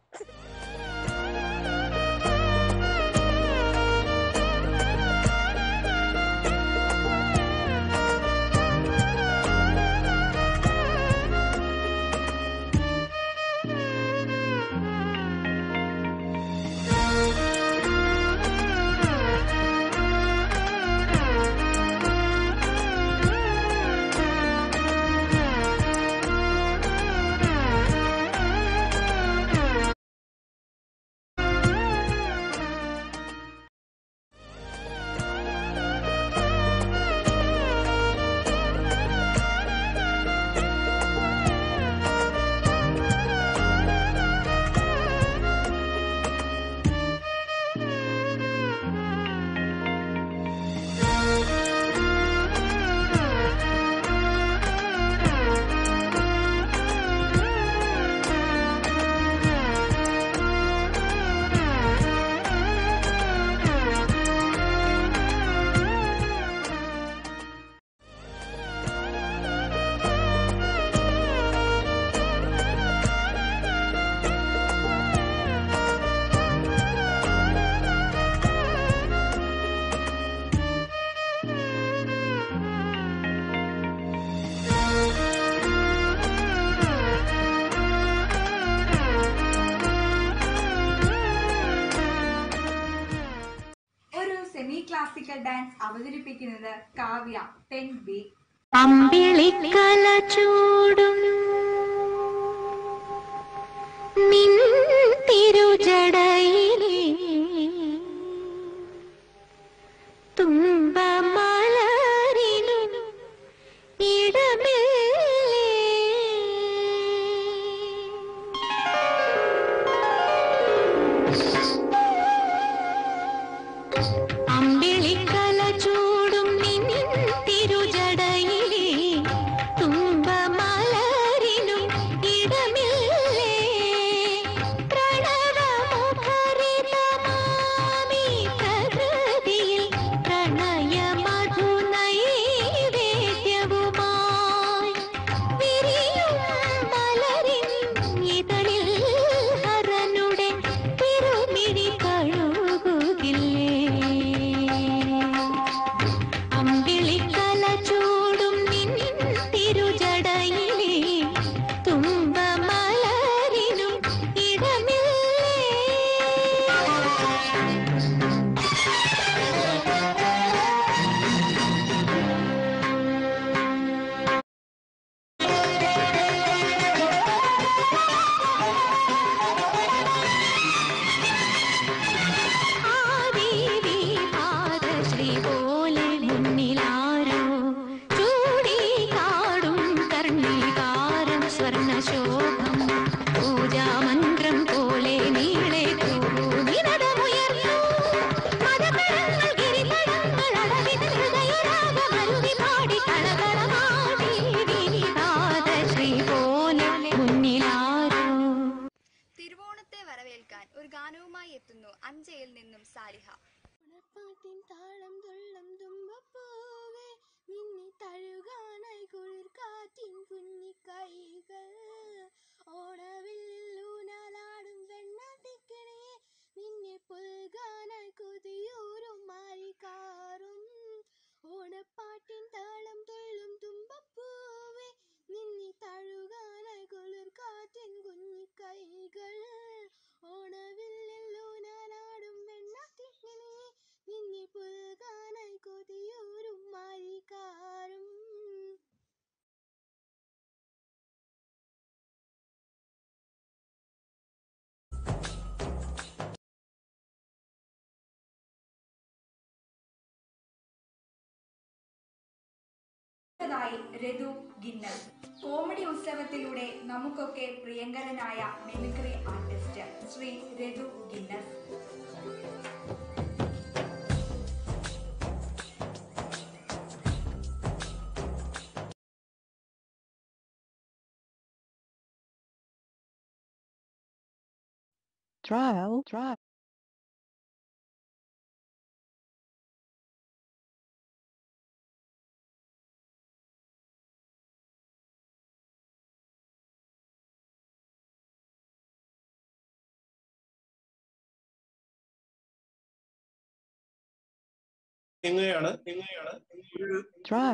ഒരു സെമി ക്ലാസിക്കൽ ഡാൻസ് അവതരിപ്പിക്കുന്നത് കാവ്യ ടെൻ ബി അമ്പിളിക്കല ചൂടും നിൻ തിരുജടയിലെ തുമ്പമലരിലും ഇടമില്ലേ അമ്പിളിക്കല ചൂടും നിൻ തിരുജടയിലെ തുമ്പമലരിലും അടുത്തതായി എത്തുന്നു അഞ്ചയിൽ നിന്നും സാലിഹ പാട്ടിൻ താളം തുള്ളം തുമ്പപ്പൂവേ നിന്നെ തഴുകാനായി കുളിർ കാറ്റിൻ കുഞ്ഞി കൈകൾ ഓണവില്ലിൽ ഊനാലാടും വെണ്ണാട്ടിക്കിണിയെ നിന്നെ പുൽകാനായി കൊതിയൂറും മാരിക്കാറും ഓണപ്പാട്ടിൻ താളം തുള്ളും തുമ്പപ്പൂവേ നിന്നെ തഴുകാനായി കുളിർ കാറ്റിൻ കുഞ്ഞി കൈകൾ ഓണവില്ലിൽ ഊനാലാടും വെണ്ണാട്ടിക്കിണിയെ നിന്നെ പുൽകാനായി കൊതിയൂറും മാരിക്കാറും അടുത്തതായി രഘു ഗിന്നസ് കോമഡി ഉത്സവത്തിലൂടെ നമുക്കൊക്കെ പ്രിയങ്കരനായ mimicry artist Shri Raghu Guinness trial, trial. എങ്ങനെയാണ് എങ്ങനെയാണ് ഒരു trial,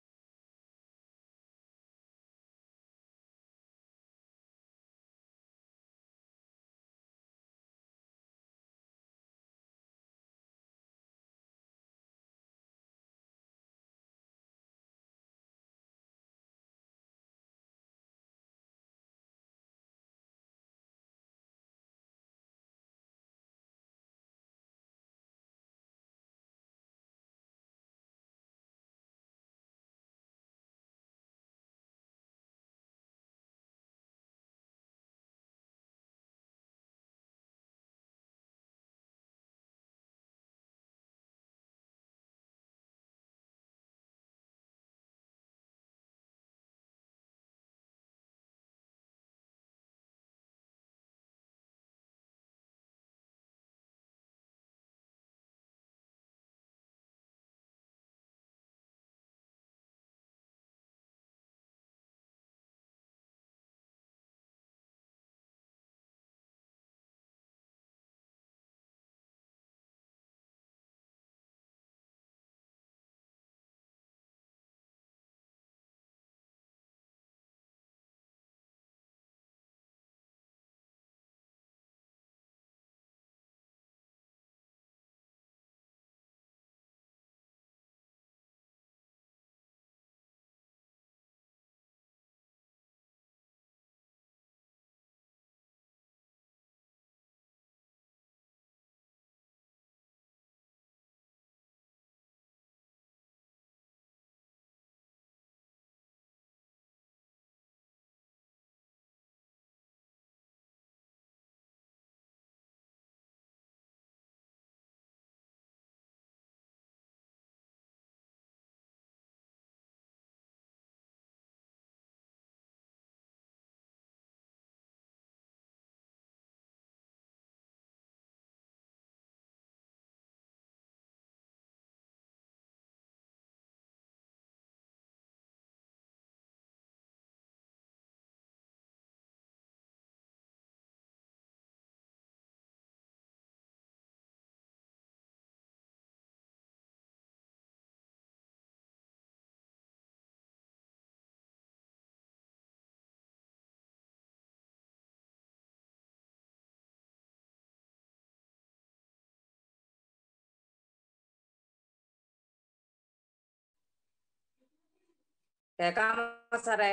കേക്കാമോ സാറേ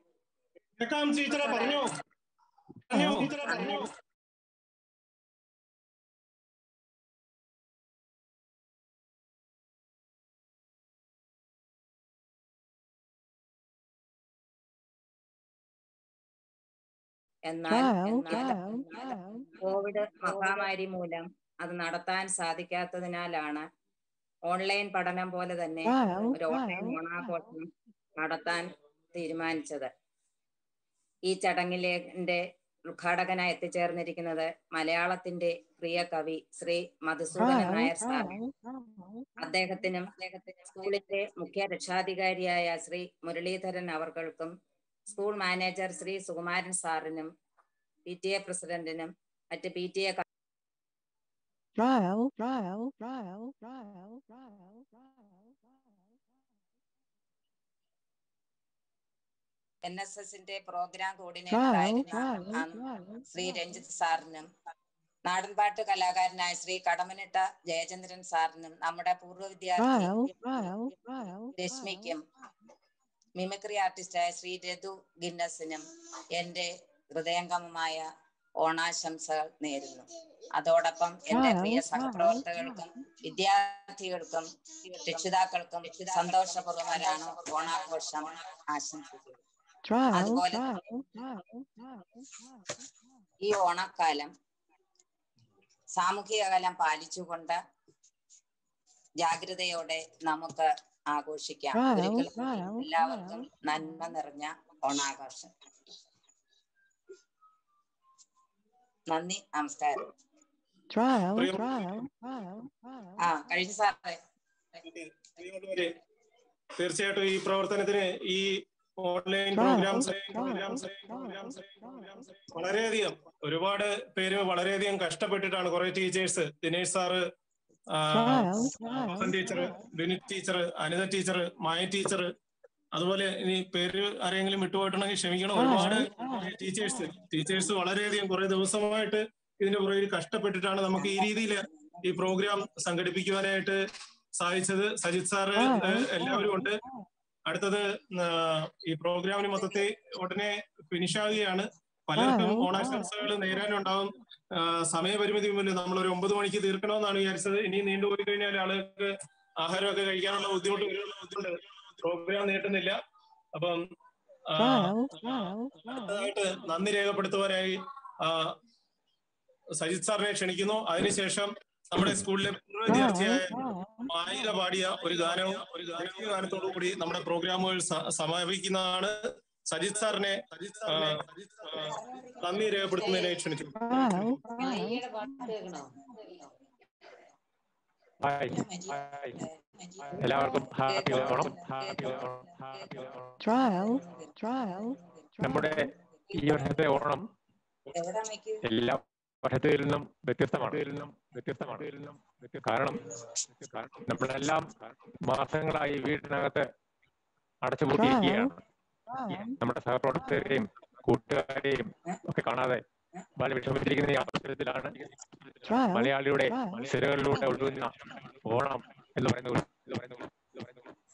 കേൾക്കാം ടീച്ചറെ പറഞ്ഞോ പറഞ്ഞോ ടീച്ചറെ പറഞ്ഞോ എന്നാൽ trial, എന്നാൽ trial, trial. കോവിഡ് മഹാമാരി മൂലം അത് നടത്താൻ സാധിക്കാത്തതിനാലാണ് ഓൺലൈൻ പഠനം പോലെ തന്നെ Trial, ഒരു ഓൺലൈൻ trial, ഓണാഘോഷം നടത്താൻ തീരുമാനിച്ചത് ഈ ചടങ്ങിലെ ഉദ്ഘാടകനായി എത്തിച്ചേർന്നിരിക്കുന്നത് മലയാളത്തിന്റെ പ്രിയ കവി ശ്രീ മധുസൂദനൻ നായർ സാർ അദ്ദേഹത്തിനും സ്കൂളിന്റെ മുഖ്യ രക്ഷാധികാരിയായ ശ്രീ മുരളീധരൻ അവർകൾക്കും സ്കൂൾ മാനേജർ ശ്രീ സുകുമാരൻ സാറിനും പി ടി എ പ്രസിഡന്റിനും മറ്റ് P T A Trial, trial, trial, trial, trial, N S എസിന്റെ പ്രോഗ്രാം കോർഡിനേറ്റർ trial, ആയിരുന്ന trial, ആ, ശ്രീ രഞ്ജിത്ത് സാറിനും നാടൻപാട്ട് കലാകാരനായ ശ്രീ കടമനിട്ട ജയചന്ദ്രൻ സാറിനും നമ്മുടെ പൂർവ്വ വിദ്യാർത്ഥി trial, trial, trial, രശ്മിക്കും മിമിക്രി ആർട്ടിസ്റ്റായ ശ്രീ രഘു ഗിന്നസിനും എന്റെ ഹൃദയംഗമമായ ഓണാശംസകൾ നേരുന്നു അതോടൊപ്പം എന്റെ പ്രിയ സഹപ്രവർത്തകർക്കും വിദ്യാർത്ഥികൾക്കും രക്ഷിതാക്കൾക്കും സന്തോഷപൂർവ്വമരാണ് ഓണാഘോഷം ആശംസിക്കുന്നു trial, അതുപോലെ trial, trial, trial. ഈ ഓണക്കാലം സാമൂഹിക അകലം പാലിച്ചുകൊണ്ട് ജാഗ്രതയോടെ നമുക്ക് ആഘോഷിക്കാം Trial, ഒരിക്കൽ കൂടി trial, എല്ലാവർക്കും നന്മ നിറഞ്ഞ ഓണാഘോഷം നന്ദി നമസ്കാരം Trial, പ്രിയ- trial, trial, trial. ആ കഴിഞ്ഞു സാറേ പ്രിയമുള്ളവരെ, തീർച്ചയായിട്ടും ഈ പ്രവർത്തനത്തിന് ഈ ഓൺലൈൻ Trial, പ്രോഗ്രാംസ് trial, വളരെയധികം ഒരുപാട് പേര് വളരെയധികം കഷ്ടപ്പെട്ടിട്ടാണ് കുറെ ടീച്ചേഴ്സ് ദിനേഷ് സാറ് ആ, Trial, trial, Vasanth teacher Bini teacher Anitha teacher Maya teacher അതുപോലെ ഇനി പേര് ആരെങ്കിലും വിട്ടുപോയിട്ടുണ്ടെങ്കിൽ ക്ഷമിക്കണം ഒരുപാട് ടീച്ചേഴ്സ് ടീച്ചേഴ്സ് വളരെയധികം കുറെ ദിവസമായിട്ട് ഇതിന്റെ പുറകിൽ കഷ്ടപ്പെട്ടിട്ടാണ് നമുക്ക് ഈ രീതിയിൽ ഈ പ്രോഗ്രാം സംഘടിപ്പിക്കുവാനായിട്ട് സാധിച്ചത് സജിത് സാറ് ഏഹ്, എല്ലാവരും ഉണ്ട് അടുത്തത് ആ, ഈ പ്രോഗ്രാമിന് മൊത്തത്തിൽ ഉടനെ ഫിനിഷ് ആവുകയാണ് പലർക്കും ഓണാശംസകൾ നേരാനുണ്ടാവും ആ, സമയപരിമിതി മുന്നിൽ നമ്മൾ ഒരു ഒമ്പത് മണിക്ക് തീർക്കണമെന്നാണ് വിചാരിച്ചത് ഇനി നീണ്ടുപോയി കഴിഞ്ഞാൽ ആളുകൾക്ക് ആഹാരമൊക്കെ കഴിക്കാനുള്ള ബുദ്ധിമുട്ട് വരുന്ന ബുദ്ധിമുട്ട് പ്രോഗ്രാം നീട്ടുന്നില്ല അപ്പം ആ, trial, trial, trial. അടുത്തതായിട്ട് നന്ദി രേഖപ്പെടുത്തുവാനായി ആ, സജിത് സാറിനെ ക്ഷണിക്കുന്നു അതിനുശേഷം നമ്മുടെ സ്കൂളിലെ പൂർവ്വ വിദ്യാർത്ഥിയായ മായിക പാടിയ ഒരു ഗാനവും ഒരു ഗാനവും ഗാനത്തോടു കൂടി നമ്മുടെ പ്രോഗ്രാമുകൾ സ- സമാപിക്കുന്നതാണ് സജിത് സാറിനെ ആ, ആ, നന്ദി രേഖപ്പെടുത്തുന്നതിനായി ക്ഷണിച്ചു Trial, മായികയുടെ പാട്ട് കേൾക്കണോ ഹായ് ഹായ് എല്ലാവർക്കും happy Onam happy Onam happy Onam trial, trial, നമ്മുടെ ഈ വർഷത്തെ ഓണം എവിടെ അമ്മയ്ക്ക് എല്ലാ വർഷത്തിൽ നിന്നും വ്യത്യസ്തമാണ് ഇതിൽ നിന്നും വ്യത്യസ്തമാണ് ഇതിൽ നിന്നും വ്യത്യ- കാരണം കാരണം നമ്മളെല്ലാം മാസങ്ങളായി വീട്ടിനകത്ത് അടച്ചുപൂട്ടിയിരിക്കുകയാണ് നമ്മുടെ സഹപ്രവർത്തകരെയും കൂട്ടുകാരെയും ഒക്കെ കാണാതെ വളരെ വിഷമിച്ചിരിക്കുന്ന ഈ അവസരത്തിലാണ് മലയാളിയുടെ സിരകളിലൂടെ ഒഴുകുന്ന ഓണം എന്ന് പറയുന്ന ഒരു- എന്ന് പറയുന്ന ഒരു- എന്ന് പറയുന്ന ഒരു-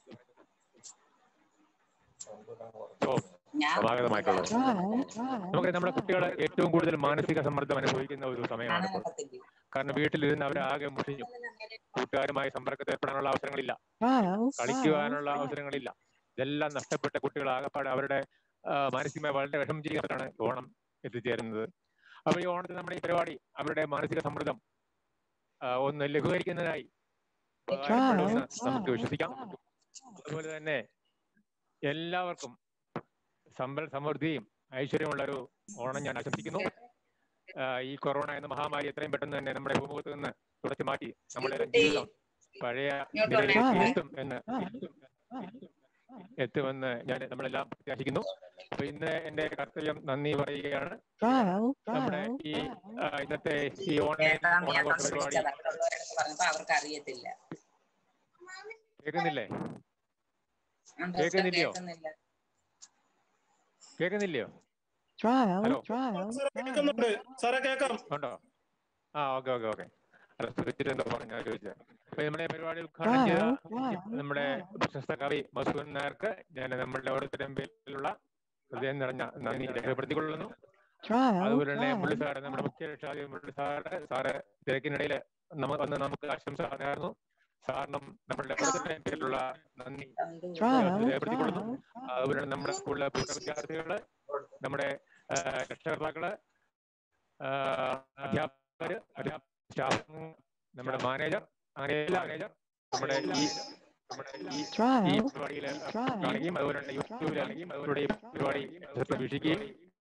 ഓ, സ്വാഗതമായിട്ടുള്ളത് നമുക്ക് നമ്മുടെ കുട്ടികൾ ഏറ്റവും കൂടുതൽ മാനസിക സമ്മർദ്ദം അനുഭവിക്കുന്ന ഒരു സമയമാണ് ഇപ്പോൾ കാരണം വീട്ടിലിരുന്ന് അവരാകെ മുഷിഞ്ഞു കൂട്ടുകാരുമായി സമ്പർക്കത്തിൽ ഏർപ്പെടാനുള്ള അവസരങ്ങളില്ല trial, കളിക്കുവാനുള്ള അവസരങ്ങളില്ല ഇതെല്ലാം നഷ്ടപ്പെട്ട കുട്ടികൾ ആകപ്പാടെ അവരുടെ ആ, മാനസികമായി വളരെ വിഷമിച്ചിരിക്കുന്നവരാണ് ഓണം എത്തിച്ചേരുന്നത് അപ്പൊ ഈ ഓണത്തിന് നമ്മുടെ ഈ പരിപാടി അവരുടെ മാനസിക സമ്മർദ്ദം ആ, ഒന്ന് ലഘൂകരിക്കുന്നതിനായി ഉപകാരപ്പെടുമെന്ന് നമുക്ക് വിശ്വസിക്കാം അതുപോലെ തന്നെ എല്ലാവർക്കും സമ്പൽ സമൃദ്ധിയും ഐശ്വര്യമുള്ള ഒരു ഓണം ഞാൻ ആശംസിക്കുന്നു ആ, ഈ കൊറോണ എന്ന മഹാമാരി എത്രയും പെട്ടെന്ന് തന്നെ നമ്മുടെ ഭൂമുഖത്ത് നിന്ന് തുടച്ചു മാറ്റി നമ്മുടെ ജീവിതം പഴയ നിലയിലേക്ക് എത്തും എന്ന് എത്തുമെന്ന് ഞാൻ നമ്മളെല്ലാം പ്രത്യാശിക്കുന്നു അപ്പൊ ഇന്ന് എന്റെ കർത്തവ്യം നന്ദി പറയുകയാണ് trial, നമ്മുടെ trial, ഈ ആ, ഇന്നത്തെ ഈ ഓൺലൈൻ കേൾക്കാന്ന് ഞാൻ ഓണാഘോഷ പരിപാടി ശ്രമിച്ചത് അവരുള്ളവരൊക്കെ പറഞ്ഞപ്പോ അവർക്ക് അറിയത്തില്ല കേൾക്കുന്നില്ലേ അണ്ടർസ്റ്റാൻഡ് കേൾക്കുന്നില്ലയോ കേൾക്കുന്നില്ല കേൾക്കുന്നില്ലയോ trial, ഹലോ trial, കേൾക്കുന്നുണ്ട് സാറേ കേൾക്കാം ഉണ്ടോ ആ ഓക്കെ ഓക്കെ ഓക്കെ അല്ല സുരക്ഷിത എന്താ പറഞ്ഞ ചോദിച്ചത് അപ്പൊ നമ്മുടെ പരിപാടി ഉദ്ഘാടനം ചെയ്ത നമ്മുടെ പ്രശസ്ത കവി മസൂദൻ നായർക്ക് ഞാൻ നമ്മളുടെ ഓരോരുത്തരുടെയും പേരിലുള്ള ഹൃദയം നിറഞ്ഞ നന്ദി രേഖപ്പെടുത്തിക്കൊള്ളുന്നു trial, അതുപോലെ തന്നെ trial. മുരളി സാറ് നമ്മുടെ മുഖ്യ രക്ഷാധികാരി മുരളി സാറ് സാറ് തിരക്കിനിടയിൽ നമ്മ വന്ന് നമുക്ക് ആശംസ നേർന്നു സാറിനും നമ്മുടെ ഓരോരുത്തരുടെയും പേരിലുള്ള നന്ദി Trial, രേഖപ്പെടുത്തിക്കൊള്ളുന്നു അതുപോലെ തന്നെ നമ്മുടെ സ്കൂളിലെ പൂർവ്വ വിദ്യാർത്ഥികള് നമ്മുടെ ആ, രക്ഷകർത്താക്കള് ആ, അധ്യാപകര് അധ്യാപക സ്റ്റാഫ് നമ്മുടെ മാനേജർ അങ്ങനെ എല്ലാ മാനേജർ നമ്മുടെ ഈ നമ്മുടെ ഈ Trial, ഈ പരിപാടിയിൽ കാണുകയും അതുപോലെ തന്നെ യൂട്യൂബിൽ കാണുകയും അതുപോലെ ഈ പരിപാടി വീക്ഷിക്കുകയും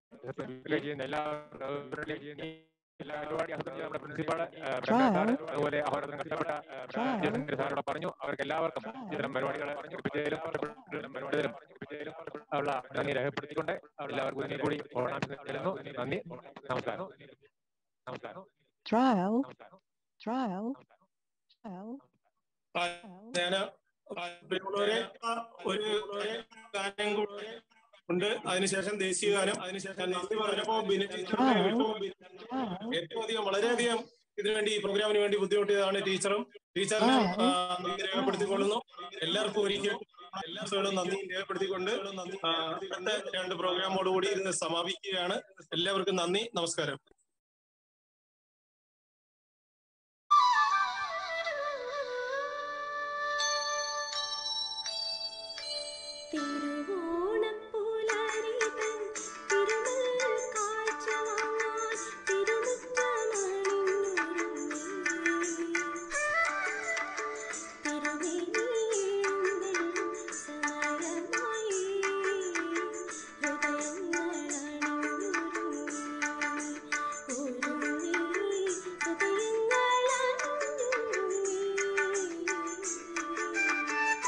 ചെയ്യുന്ന എല്ലാവരും എല്ലാ പരിപാടി ആസൂത്രണം നമ്മുടെ പ്രിൻസിപ്പാള് സാറ് അതുപോലെ അവരുടെ കഷ്ടപ്പെട്ട ജയചന്ദ്ര സാറോട് പറഞ്ഞു അവർക്ക് എല്ലാവർക്കും ഇത്തരം പരിപാടികൾ ഏൽപ്പിച്ചതിലും പരിപാടികളും ഉള്ള നന്ദി രേഖപ്പെടുത്തിക്കൊണ്ട് എല്ലാവർക്കും ഇതിനെ കൂടി ഓണാശംസ നേരുന്നു നന്ദി നമസ്കാരം നമസ്കാരം Trial. Trial. Trial. ഞാന് പ്രിയമുള്ളവരെ ഒരു ഗാനം കൂടെ ഉണ്ട് അതിനുശേഷം ദേശീയ ഗാനം അതിനുശേഷം നന്ദി പറഞ്ഞപ്പോ ബിനി ടീച്ചറുടെ ഏറ്റവും അധികം വളരെയധികം ഇതിനുവേണ്ടി ഈ പ്രോഗ്രാമിന് വേണ്ടി ബുദ്ധിമുട്ടിയതാണ് ടീച്ചറും ടീച്ചറിനെ ആ, നന്ദി രേഖപ്പെടുത്തിക്കൊള്ളുന്നു എല്ലാവർക്കും ഒരിക്കൽ എല്ലാ ദിവസങ്ങളും നന്ദി രേഖപ്പെടുത്തിക്കൊണ്ട് ആ, ഇന്നത്തെ രണ്ട് പ്രോഗ്രാമോടുകൂടി ഇത് സമാപിക്കുകയാണ് എല്ലാവർക്കും നന്ദി നമസ്കാരം തിരുവോണപ്പുലരിതൻ തിരുമുൽ കാഴ്ച വാങ്ങാൻ തിരുമുറ്റമണിഞ്ഞൊരുങ്ങി. തിരുമേനിയെഴുന്നള്ളും സമയമായി ഹൃദയങ്ങളണിഞ്ഞൊരുങ്ങി. ഒരുങ്ങി ഹൃദയങ്ങളണിഞ്ഞൊരുങ്ങി.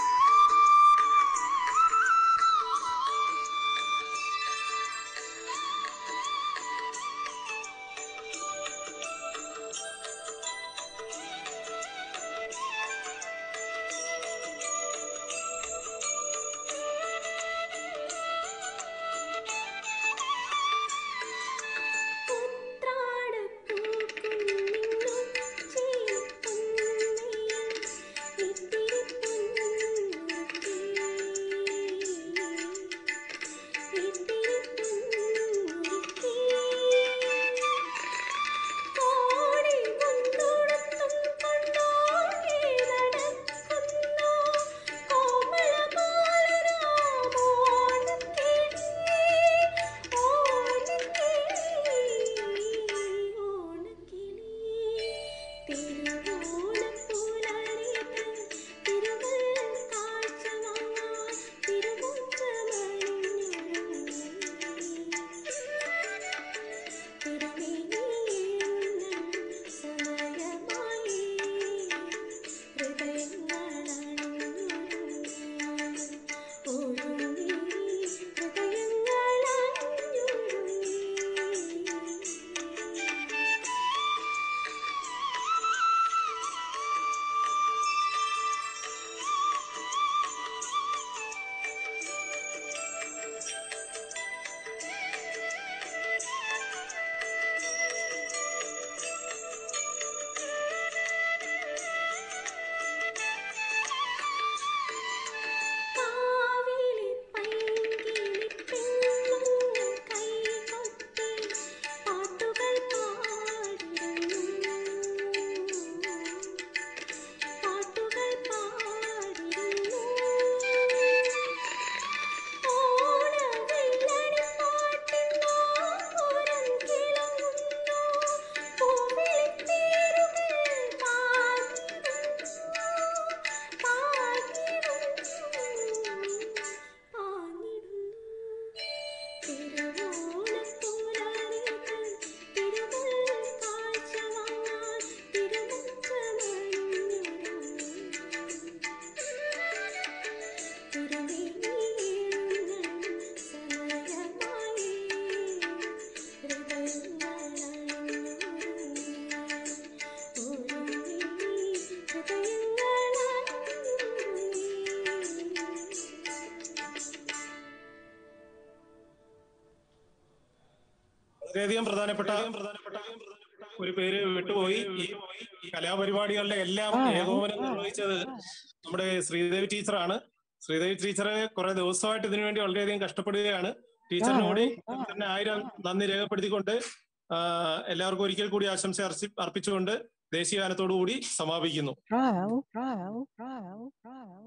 വളരെയധികം പ്രധാനപ്പെട്ട പ്രധാനപ്പെട്ട ഒരു പേര് വിട്ടുപോയി ഈ കലാപരിപാടികളുടെ എല്ലാം ഏകോപനം നിർവഹിച്ചത് നമ്മുടെ ശ്രീദേവി ടീച്ചറാണ് ശ്രീദേവി ടീച്ചറെ കുറെ ദിവസമായിട്ട് ഇതിനു വേണ്ടി വളരെയധികം കഷ്ടപ്പെടുകയാണ് ടീച്ചറിനോട് ടീച്ചറിനെ ആയിരം നന്ദി രേഖപ്പെടുത്തിക്കൊണ്ട് ആ, എല്ലാവർക്കും ഒരിക്കൽ കൂടി ആശംസ അർച്ചി- അർപ്പിച്ചുകൊണ്ട് ദേശീയ ഗാനത്തോടു കൂടി സമാപിക്കുന്നു Trial. Trial. Trial. Trial.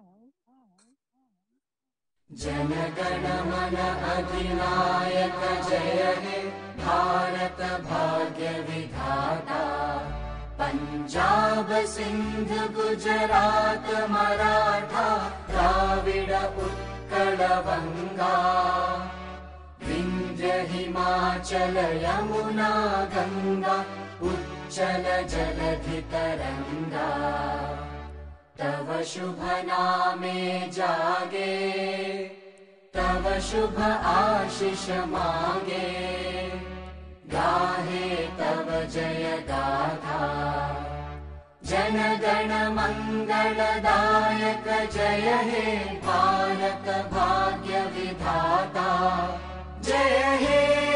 जनगण मन अधिनायक जय हे भारत भाग्य विधाता पंजाब सिंध गुजरात मराठा द्राविड उत्कल बंगा विंध्य विन्ध्य हिमाचल यमुना गङ्गा उच्चल जलधितरङ्गा तव शुभ नामे जागे तव शुभ आशिष मागे गाहे तव जय गाथा जनगण मङ्गलदायक जय हे भारत भाग्य विधाता जय हे